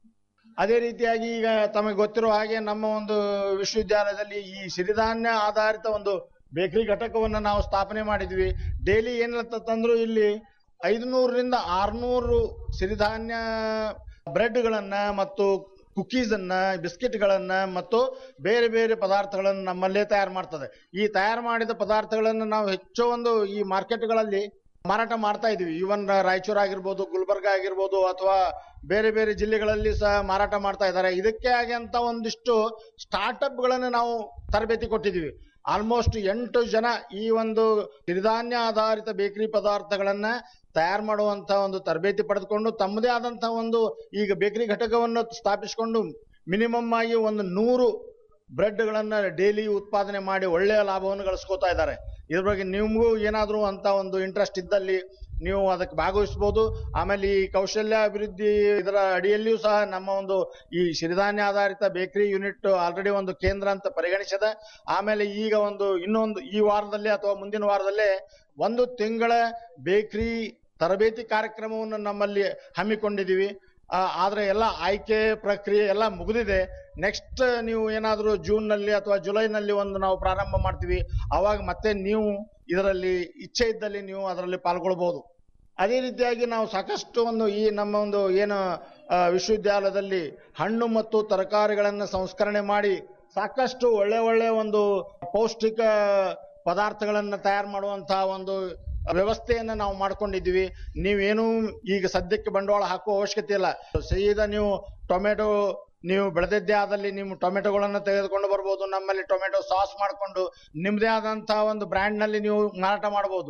ಅದೇ ರೀತಿಯಾಗಿ ಈಗ ತಮಗೆ ಗೊತ್ತಿರೋ ಹಾಗೆ ನಮ್ಮ ಒಂದು ವಿಶ್ವವಿದ್ಯಾಲಯದಲ್ಲಿ ಈ ಸಿರಿಧಾನ್ಯ ಆಧಾರಿತ ಒಂದು ಬೇಕರಿ ಘಟಕವನ್ನ ನಾವು ಸ್ಥಾಪನೆ ಮಾಡಿದ್ವಿ ಡೈಲಿ ಏನಿರ್ತಂದ್ರು ಇಲ್ಲಿ ಐದುನೂರರಿಂದ ಆರ್ನೂರು ಸಿರಿಧಾನ್ಯ ಬ್ರೆಡ್ಗಳನ್ನ ಮತ್ತು ಕುಕೀಸ್ ಅನ್ನ ಬಿಸ್ಕೆಟ್ಗಳನ್ನ ಮತ್ತು ಬೇರೆ ಬೇರೆ ಪದಾರ್ಥಗಳನ್ನು ನಮ್ಮಲ್ಲೇ ತಯಾರು ಮಾಡ್ತದೆ ಈ ತಯಾರು ಮಾಡಿದ ಪದಾರ್ಥಗಳನ್ನು ನಾವು ಹೆಚ್ಚು ಒಂದು ಈ ಮಾರ್ಕೆಟ್ಗಳಲ್ಲಿ ಮಾರಾಟ ಮಾಡ್ತಾ ಇದೀವಿ ಇವನ್ ರಾಯಚೂರು ಆಗಿರ್ಬೋದು ಗುಲ್ಬರ್ಗ ಆಗಿರ್ಬೋದು ಅಥವಾ ಬೇರೆ ಬೇರೆ ಜಿಲ್ಲೆಗಳಲ್ಲಿ ಸಹ ಮಾರಾಟ ಮಾಡ್ತಾ ಇದ್ದಾರೆ ಇದಕ್ಕೆ ಆಗಂತ ಒಂದಿಷ್ಟು ಸ್ಟಾರ್ಟ್ಅಪ್ ಗಳನ್ನು ನಾವು ತರಬೇತಿ ಕೊಟ್ಟಿದ್ದೀವಿ ಆಲ್ಮೋಸ್ಟ್ ಎಂಟು ಜನ ಈ ಒಂದು ಸಿರಿಧಾನ್ಯ ಆಧಾರಿತ ಬೇಕರಿ ಪದಾರ್ಥಗಳನ್ನ ತಯಾರು ಮಾಡುವಂತ ಒಂದು ತರಬೇತಿ ಪಡೆದುಕೊಂಡು ತಮ್ಮದೇ ಆದಂತಹ ಒಂದು ಈಗ ಬೇಕರಿ ಘಟಕವನ್ನು ಸ್ಥಾಪಿಸಿಕೊಂಡು ಮಿನಿಮಮ್ ಆಗಿ ಒಂದು ನೂರು ಬ್ರೆಡ್ಗಳನ್ನ ಡೈಲಿ ಉತ್ಪಾದನೆ ಮಾಡಿ ಒಳ್ಳೆಯ ಲಾಭವನ್ನು ಗಳಿಸ್ಕೋತಾ ಇದ್ದಾರೆ ಇದ್ರ ಬಗ್ಗೆ ನಿಮಗೂ ಏನಾದರೂ ಅಂತ ಒಂದು ಇಂಟ್ರೆಸ್ಟ್ ಇದ್ದಲ್ಲಿ ನೀವು ಅದಕ್ಕೆ ಭಾಗವಹಿಸ್ಬೋದು ಆಮೇಲೆ ಈ ಕೌಶಲ್ಯ ಅಭಿವೃದ್ಧಿ ಇದರ ಅಡಿಯಲ್ಲಿಯೂ ಸಹ ನಮ್ಮ ಒಂದು ಈ ಸಿರಿಧಾನ್ಯ ಆಧಾರಿತ ಬೇಕರಿ ಯೂನಿಟ್ ಆಲ್ರೆಡಿ ಒಂದು ಕೇಂದ್ರ ಅಂತ ಪರಿಗಣಿಸಿದೆ ಆಮೇಲೆ ಈಗ ಒಂದು ಇನ್ನೊಂದು ಈ ವಾರದಲ್ಲಿ ಅಥವಾ ಮುಂದಿನ ವಾರದಲ್ಲೇ ಒಂದು ತಿಂಗಳ ಬೇಕರಿ ತರಬೇತಿ ಕಾರ್ಯಕ್ರಮವನ್ನು ನಮ್ಮಲ್ಲಿ ಹಮ್ಮಿಕೊಂಡಿದ್ದೀವಿ ಆ, ಆದ್ರೆ ಎಲ್ಲ ಆಯ್ಕೆ ಪ್ರಕ್ರಿಯೆ ಎಲ್ಲ ಮುಗಿದಿದೆ ನೆಕ್ಸ್ಟ್ ನೀವು ಏನಾದರೂ ಜೂನ್ನಲ್ಲಿ ಅಥವಾ ಜುಲೈನಲ್ಲಿ ಒಂದು ನಾವು ಪ್ರಾರಂಭ ಮಾಡ್ತೀವಿ ಅವಾಗ ಮತ್ತೆ ನೀವು ಇದರಲ್ಲಿ ಇಚ್ಛೆ ಇದ್ದಲ್ಲಿ ನೀವು ಅದರಲ್ಲಿ ಪಾಲ್ಗೊಳ್ಬಹುದು ಅದೇ ರೀತಿಯಾಗಿ ನಾವು ಸಾಕಷ್ಟು ಒಂದು ಈ ನಮ್ಮ ಒಂದು ಏನು ಆ, ವಿಶ್ವವಿದ್ಯಾಲಯದಲ್ಲಿ ಹಣ್ಣು ಮತ್ತು ತರಕಾರಿಗಳನ್ನು ಸಂಸ್ಕರಣೆ ಮಾಡಿ ಸಾಕಷ್ಟು ಒಳ್ಳೆ ಒಳ್ಳೆ ಒಂದು ಪೌಷ್ಟಿಕ ಪದಾರ್ಥಗಳನ್ನು ತಯಾರು ಮಾಡುವಂತಹ ಒಂದು ವ್ಯವಸ್ಥೆಯನ್ನ ನಾವು ಮಾಡ್ಕೊಂಡಿದ್ದೀವಿ ನೀವೇನು ಈಗ ಸದ್ಯಕ್ಕೆ ಬಂಡವಾಳ ಹಾಕುವ ಅವಶ್ಯಕತೆ ಇಲ್ಲ ಸೀದಾ ನೀವು ಟೊಮೆಟೊ ನೀವು ಬೆಳೆದಿದ್ದೇ ಆದಲ್ಲಿ ನೀವು ಟೊಮೆಟೊಗಳನ್ನು ತೆಗೆದುಕೊಂಡು ಬರ್ಬೋದು ನಮ್ಮಲ್ಲಿ ಟೊಮೆಟೊ ಸಾಸ್ ಮಾಡಿಕೊಂಡು ನಿಮ್ಮದೇ ಆದಂತಹ ಒಂದು ಬ್ರ್ಯಾಂಡ್ ನಲ್ಲಿ ನೀವು ಮಾರಾಟ ಮಾಡಬಹುದು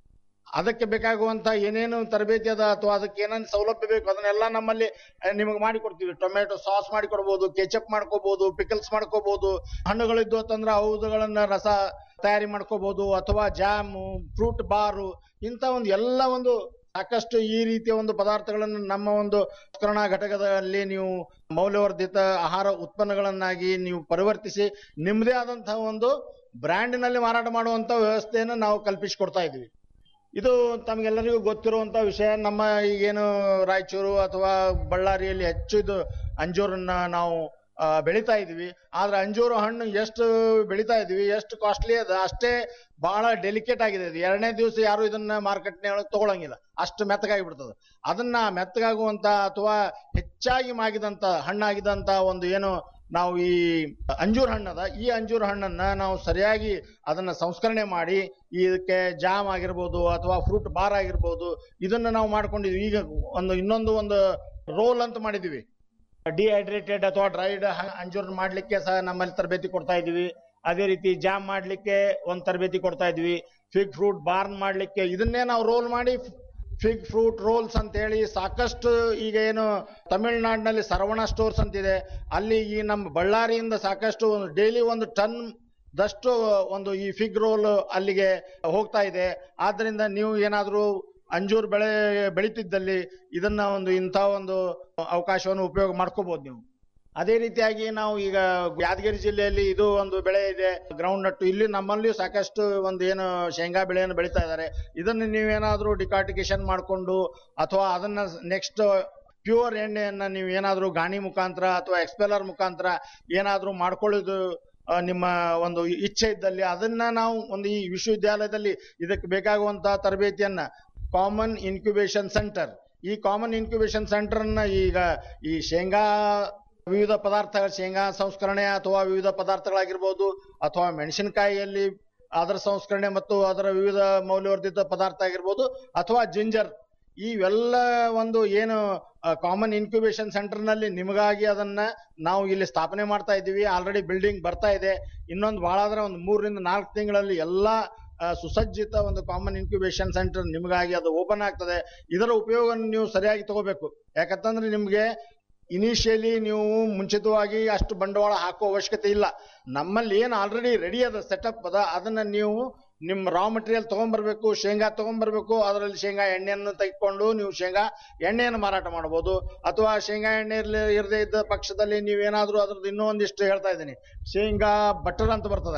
ಅದಕ್ಕೆ ಬೇಕಾಗುವಂತ ಏನೇನು ತರಬೇತಿ ಅದ ಅಥವಾ ಅದಕ್ಕೆ ಏನೇನು ಸೌಲಭ್ಯ ಬೇಕು ಅದನ್ನೆಲ್ಲ ನಮ್ಮಲ್ಲಿ ನಿಮಗೆ ಮಾಡಿಕೊಡ್ತೀವಿ ಟೊಮೆಟೊ ಸಾಸ್ ಮಾಡಿಕೊಡ್ಬೋದು ಕೆಚಪ್ ಮಾಡ್ಕೋಬಹುದು ಪಿಕಲ್ಸ್ ಮಾಡ್ಕೋಬಹುದು ಹಣ್ಣುಗಳಿದ್ದು ಅಂತಂದ್ರೆ ಅವುಗಳನ್ನ ರಸ ತಯಾರಿ ಮಾಡ್ಕೋಬಹುದು ಅಥವಾ ಜಾಮು ಫ್ರೂಟ್ ಬಾರು ಇಂಥ ಒಂದು ಎಲ್ಲ ಒಂದು ಸಾಕಷ್ಟು ಈ ರೀತಿಯ ಒಂದು ಪದಾರ್ಥಗಳನ್ನು ನಮ್ಮ ಒಂದು ಸಂಸ್ಕರಣಾ ಘಟಕದಲ್ಲಿ ನೀವು ಮೌಲ್ಯವರ್ಧಿತ ಆಹಾರ ಉತ್ಪನ್ನಗಳನ್ನಾಗಿ ನೀವು ಪರಿವರ್ತಿಸಿ ನಿಮ್ಮದೇ ಆದಂತಹ ಒಂದು ಬ್ರ್ಯಾಂಡಿನಲ್ಲಿ ಮಾರಾಟ ಮಾಡುವಂತ ವ್ಯವಸ್ಥೆಯನ್ನು ನಾವು ಕಲ್ಪಿಸಿಕೊಡ್ತಾ ಇದ್ದೀವಿ ಇದು ತಮಗೆಲ್ಲರಿಗೂ ಗೊತ್ತಿರುವಂತ ವಿಷಯ ನಮ್ಮ ಈಗೇನು ರಾಯಚೂರು ಅಥವಾ ಬಳ್ಳಾರಿಯಲ್ಲಿ ಹೆಚ್ಚು ಇದು ಅಂಜೂರನ್ನ ನಾವು ಆ, ಬೆಳಿತಾ ಇದೀವಿ ಆದ್ರೆ ಅಂಜೂರು ಹಣ್ಣು ಎಷ್ಟು ಬೆಳಿತಾ ಇದೀವಿ ಎಷ್ಟು ಕಾಸ್ಟ್ಲಿ ಅದ ಅಷ್ಟೇ ಬಹಳ ಡೆಲಿಕೇಟ್ ಆಗಿದೆ ಇದು ಎರಡನೇ ದಿವಸ ಯಾರು ಇದನ್ನ ಮಾರ್ಕೆಟ್ನ ಒಳಗೆ ತಗೊಳಂಗಿಲ್ಲ ಅಷ್ಟು ಮೆತ್ತಗಾಗಿ ಬಿಡ್ತದೆ ಅದನ್ನ ಮೆತ್ತಗಾಗುವಂತ ಅಥವಾ ಹೆಚ್ಚಾಗಿ ಮಾಗಿದಂತ ಹಣ್ಣಾಗಿದಂತ ಒಂದು ಏನು ನಾವು ಈ ಅಂಜೂರ್ ಹಣ್ಣದ ಈ ಅಂಜೂರ್ ಹಣ್ಣನ್ನ ನಾವು ಸರಿಯಾಗಿ ಅದನ್ನ ಸಂಸ್ಕರಣೆ ಮಾಡಿ ಇದಕ್ಕೆ ಜಾಮ್ ಆಗಿರ್ಬೋದು ಅಥವಾ ಫ್ರೂಟ್ ಬಾರ್ ಆಗಿರ್ಬೋದು ಇದನ್ನ ನಾವು ಮಾಡ್ಕೊಂಡಿದ್ವಿ ಈಗ ಒಂದು ಇನ್ನೊಂದು ಒಂದು ರೋಲ್ ಅಂತ ಮಾಡಿದೀವಿ ಡಿಹೈಡ್ರೇಟೆಡ್ ಅಥವಾ ಡ್ರೈಡ್ ಅಂಜೂರ್ ಮಾಡ್ಲಿಕ್ಕೆ ಸಹ ನಮ್ಮಲ್ಲಿ ತರಬೇತಿ ಕೊಡ್ತಾ ಇದೀವಿ ಅದೇ ರೀತಿ ಜಾಮ್ ಮಾಡ್ಲಿಕ್ಕೆ ಒಂದು ತರಬೇತಿ ಕೊಡ್ತಾ ಇದ್ವಿ ಫಿಗ್ ಫ್ರೂಟ್ ಬಾರ್ನ್ ಮಾಡ್ಲಿಕ್ಕೆ ಇದನ್ನೇ ನಾವು ರೋಲ್ ಮಾಡಿ ಫಿಗ್ ಫ್ರೂಟ್ ರೋಲ್ಸ್ ಅಂತ ಹೇಳಿ ಸಾಕಷ್ಟು ಈಗ ಏನು ತಮಿಳುನಾಡಿನಲ್ಲಿ ಸರವಣ ಸ್ಟೋರ್ಸ್ ಅಂತಿದೆ ಅಲ್ಲಿ ಈ ನಮ್ಮ ಬಳ್ಳಾರಿಯಿಂದ ಸಾಕಷ್ಟು ಡೈಲಿ ಒಂದು ಟನ್ ದಷ್ಟು ಒಂದು ಈ ಫಿಗ್ ರೋಲ್ ಅಲ್ಲಿಗೆ ಹೋಗ್ತಾ ಇದೆ ಆದ್ರಿಂದ ನೀವು ಏನಾದರೂ ಅಂಜೂರ್ ಬೆಳೆ ಬೆಳೀತಿದ್ದಲ್ಲಿ ಇದನ್ನ ಒಂದು ಇಂಥ ಒಂದು ಅವಕಾಶವನ್ನು ಉಪಯೋಗ ಮಾಡ್ಕೋಬಹುದು ನೀವು ಅದೇ ರೀತಿಯಾಗಿ ನಾವು ಈಗ ಯಾದಗಿರಿ ಜಿಲ್ಲೆಯಲ್ಲಿ ಇದು ಒಂದು ಬೆಳೆ ಇದೆ ಗ್ರೌಂಡ್ ನಟ್ಟು ಇಲ್ಲಿ ನಮ್ಮಲ್ಲಿಯೂ ಸಾಕಷ್ಟು ಒಂದು ಏನು ಶೇಂಗಾ ಬೆಳೆಯನ್ನು ಬೆಳೀತಾ ಇದ್ದಾರೆ ಇದನ್ನು ನೀವೇನಾದ್ರೂ ಡಿಕಾಟಿಕೇಶನ್ ಮಾಡಿಕೊಂಡು ಅಥವಾ ಅದನ್ನ ನೆಕ್ಸ್ಟ್ ಪ್ಯೂರ್ ಎಣ್ಣೆಯನ್ನ ನೀವು ಏನಾದ್ರೂ ಗಾಣಿ ಮುಖಾಂತರ ಅಥವಾ ಎಕ್ಸ್ಪೆಲರ್ ಮುಖಾಂತರ ಏನಾದ್ರೂ ಮಾಡ್ಕೊಳ್ಳೋದು ಆ, ನಿಮ್ಮ ಒಂದು ಇಚ್ಛೆ ಇದ್ದಲ್ಲಿ ಅದನ್ನ ನಾವು ಒಂದು ಈ ವಿಶ್ವವಿದ್ಯಾಲಯದಲ್ಲಿ ಇದಕ್ಕೆ ಬೇಕಾಗುವಂತಹ ತರಬೇತಿಯನ್ನ ಕಾಮನ್ ಇನ್ಕ್ಯುಬೇಷನ್ ಸೆಂಟರ್ ಈ ಕಾಮನ್ ಇನ್ಕ್ಯುಬೇಷನ್ ಸೆಂಟರ್ ಅನ್ನ ಈಗ ಈ ಶೇಂಗಾ ವಿವಿಧ ಪದಾರ್ಥಗಳ ಶೇಂಗಾ ಸಂಸ್ಕರಣೆ ಅಥವಾ ವಿವಿಧ ಪದಾರ್ಥಗಳಾಗಿರ್ಬೋದು ಅಥವಾ ಮೆಣಸಿನಕಾಯಿಯಲ್ಲಿ ಅದರ ಸಂಸ್ಕರಣೆ ಮತ್ತು ಅದರ ವಿವಿಧ ಮೌಲ್ಯವರ್ಧಿತ ಪದಾರ್ಥ ಆಗಿರ್ಬೋದು ಅಥವಾ ಜಿಂಜರ್ ಇವೆಲ್ಲ ಒಂದು ಏನು ಕಾಮನ್ ಇನ್ಕ್ಯುಬೇಷನ್ ಸೆಂಟರ್ ನಲ್ಲಿ ನಿಮಗಾಗಿ ಅದನ್ನ ನಾವು ಇಲ್ಲಿ ಸ್ಥಾಪನೆ ಮಾಡ್ತಾ ಇದ್ದೀವಿ ಆಲ್ರೆಡಿ ಬಿಲ್ಡಿಂಗ್ ಬರ್ತಾ ಇದೆ ಇನ್ನೊಂದು ಬಹಳ ಆದ್ರೆ ಒಂದು ಮೂರರಿಂದ ನಾಲ್ಕು ತಿಂಗಳಲ್ಲಿ ಎಲ್ಲಾ ಆ, ಸುಸಜ್ಜಿತ ಒಂದು ಕಾಮನ್ ಇನ್ಕ್ಯುಬೇಷನ್ ಸೆಂಟರ್ ನಿಮಗಾಗಿ ಅದು ಓಪನ್ ಆಗ್ತದೆ ಇದರ ಉಪಯೋಗ ನೀವು ಸರಿಯಾಗಿ ತಗೋಬೇಕು ಯಾಕಂತಂದ್ರೆ ನಿಮ್ಗೆ ಇನಿಷಿಯಲಿ ನೀವು ಮುಂಚಿತವಾಗಿ ಅಷ್ಟು ಬಂಡವಾಳ ಹಾಕೋ ಅವಶ್ಯಕತೆ ಇಲ್ಲ ನಮ್ಮಲ್ಲಿ ಏನು ಆಲ್ರೆಡಿ ರೆಡಿ ಅದ ಸೆಟಪ್ ಅದ ಅದನ್ನ ನೀವು ನಿಮ್ಮ ರಾ ಮಟೀರಿಯಲ್ ತಗೊಂಡ್ಬರ್ಬೇಕು ಶೇಂಗಾ ತಗೊಂಡ್ಬರ್ಬೇಕು ಅದರಲ್ಲಿ ಶೇಂಗಾ ಎಣ್ಣೆಯನ್ನು ತೆಗೆದುಕೊಂಡು ನೀವು ಶೇಂಗಾ ಎಣ್ಣೆಯನ್ನು ಮಾರಾಟ ಮಾಡಬಹುದು ಅಥವಾ ಶೇಂಗಾ ಎಣ್ಣೆ ಇರ್ಲಿ ಇರದೇ ಇದ್ದ ಪಕ್ಷದಲ್ಲಿ ನೀವೇನಾದ್ರೂ ಅದ್ರದ್ದು ಇನ್ನೂ ಒಂದಿಷ್ಟು ಹೇಳ್ತಾ ಇದ್ದೀನಿ ಶೇಂಗಾ ಬಟರ್ ಅಂತ ಬರ್ತದೆ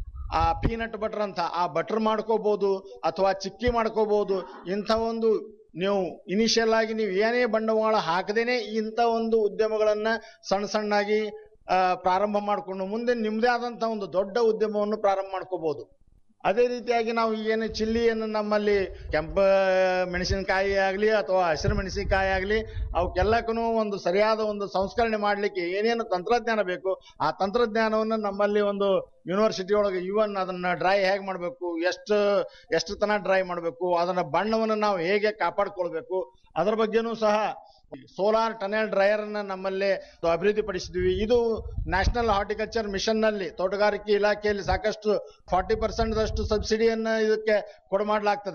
ಆ ಪೀನಟ್ ಬಟರ್ ಅಂತ ಆ ಬಟರ್ ಮಾಡ್ಕೋಬಹುದು ಅಥವಾ ಚಿಕ್ಕಿ ಮಾಡ್ಕೋಬಹುದು ಇಂಥ ಒಂದು ನೀವು ಇನಿಷಿಯಲ್ ಆಗಿ ನೀವು ಏನೇ ಬಂಡವಾಳ ಹಾಕದೇನೆ ಇಂಥ ಒಂದು ಉದ್ಯಮಗಳನ್ನ ಸಣ್ಣ ಸಣ್ಣಾಗಿ ಆ, ಪ್ರಾರಂಭ ಮಾಡಿಕೊಂಡು ಮುಂದೆ ನಿಮ್ಮದೇ ಆದಂತಹ ಒಂದು ದೊಡ್ಡ ಉದ್ಯಮವನ್ನು ಪ್ರಾರಂಭ ಮಾಡ್ಕೋಬಹುದು ಅದೇ ರೀತಿಯಾಗಿ ನಾವು ಏನು ಚಿಲ್ಲಿಯನ್ನು ನಮ್ಮಲ್ಲಿ ಕೆಂಪ ಮೆಣಸಿನಕಾಯಿ ಆಗಲಿ ಅಥವಾ ಹಸಿರು ಮೆಣಸಿನಕಾಯಿ ಆಗಲಿ ಅವಕ್ಕೆಲ್ಲಕ್ಕೂ ಒಂದು ಸರಿಯಾದ ಒಂದು ಸಂಸ್ಕರಣೆ ಮಾಡಲಿಕ್ಕೆ ಏನೇನು ತಂತ್ರಜ್ಞಾನ ಬೇಕು ಆ ತಂತ್ರಜ್ಞಾನವನ್ನು ನಮ್ಮಲ್ಲಿ ಒಂದು ಯೂನಿವರ್ಸಿಟಿ ಒಳಗೆ ಇವನ್ ಅದನ್ನ ಡ್ರೈ ಹೇಗೆ ಮಾಡಬೇಕು ಎಷ್ಟು ಎಷ್ಟು ತನ ಡ್ರೈ ಮಾಡಬೇಕು ಅದನ್ನ ಬಣ್ಣವನ್ನು ನಾವು ಹೇಗೆ ಕಾಪಾಡ್ಕೊಳ್ಬೇಕು ಅದರ ಬಗ್ಗೆನೂ ಸಹ ಸೋಲಾರ್ ಟನೆಲ್ ಡ್ರೈಯರ್ ಅನ್ನ ನಮ್ಮಲ್ಲಿ ಅಭಿವೃದ್ಧಿಪಡಿಸಿದ್ವಿ ಇದು ನ್ಯಾಷನಲ್ ಹಾರ್ಟಿಕಲ್ಚರ್ ಮಿಷನ್ ನಲ್ಲಿ ತೋಟಗಾರಿಕೆ ಇಲಾಖೆಯಲ್ಲಿ ಸಾಕಷ್ಟು ಫಾರ್ಟಿ ಪರ್ಸೆಂಟ್ ದಷ್ಟು ಸಬ್ಸಿಡಿಯನ್ನ ಇದಕ್ಕೆ ಕೊಡಮಾಡಲಾಗ್ತದೆ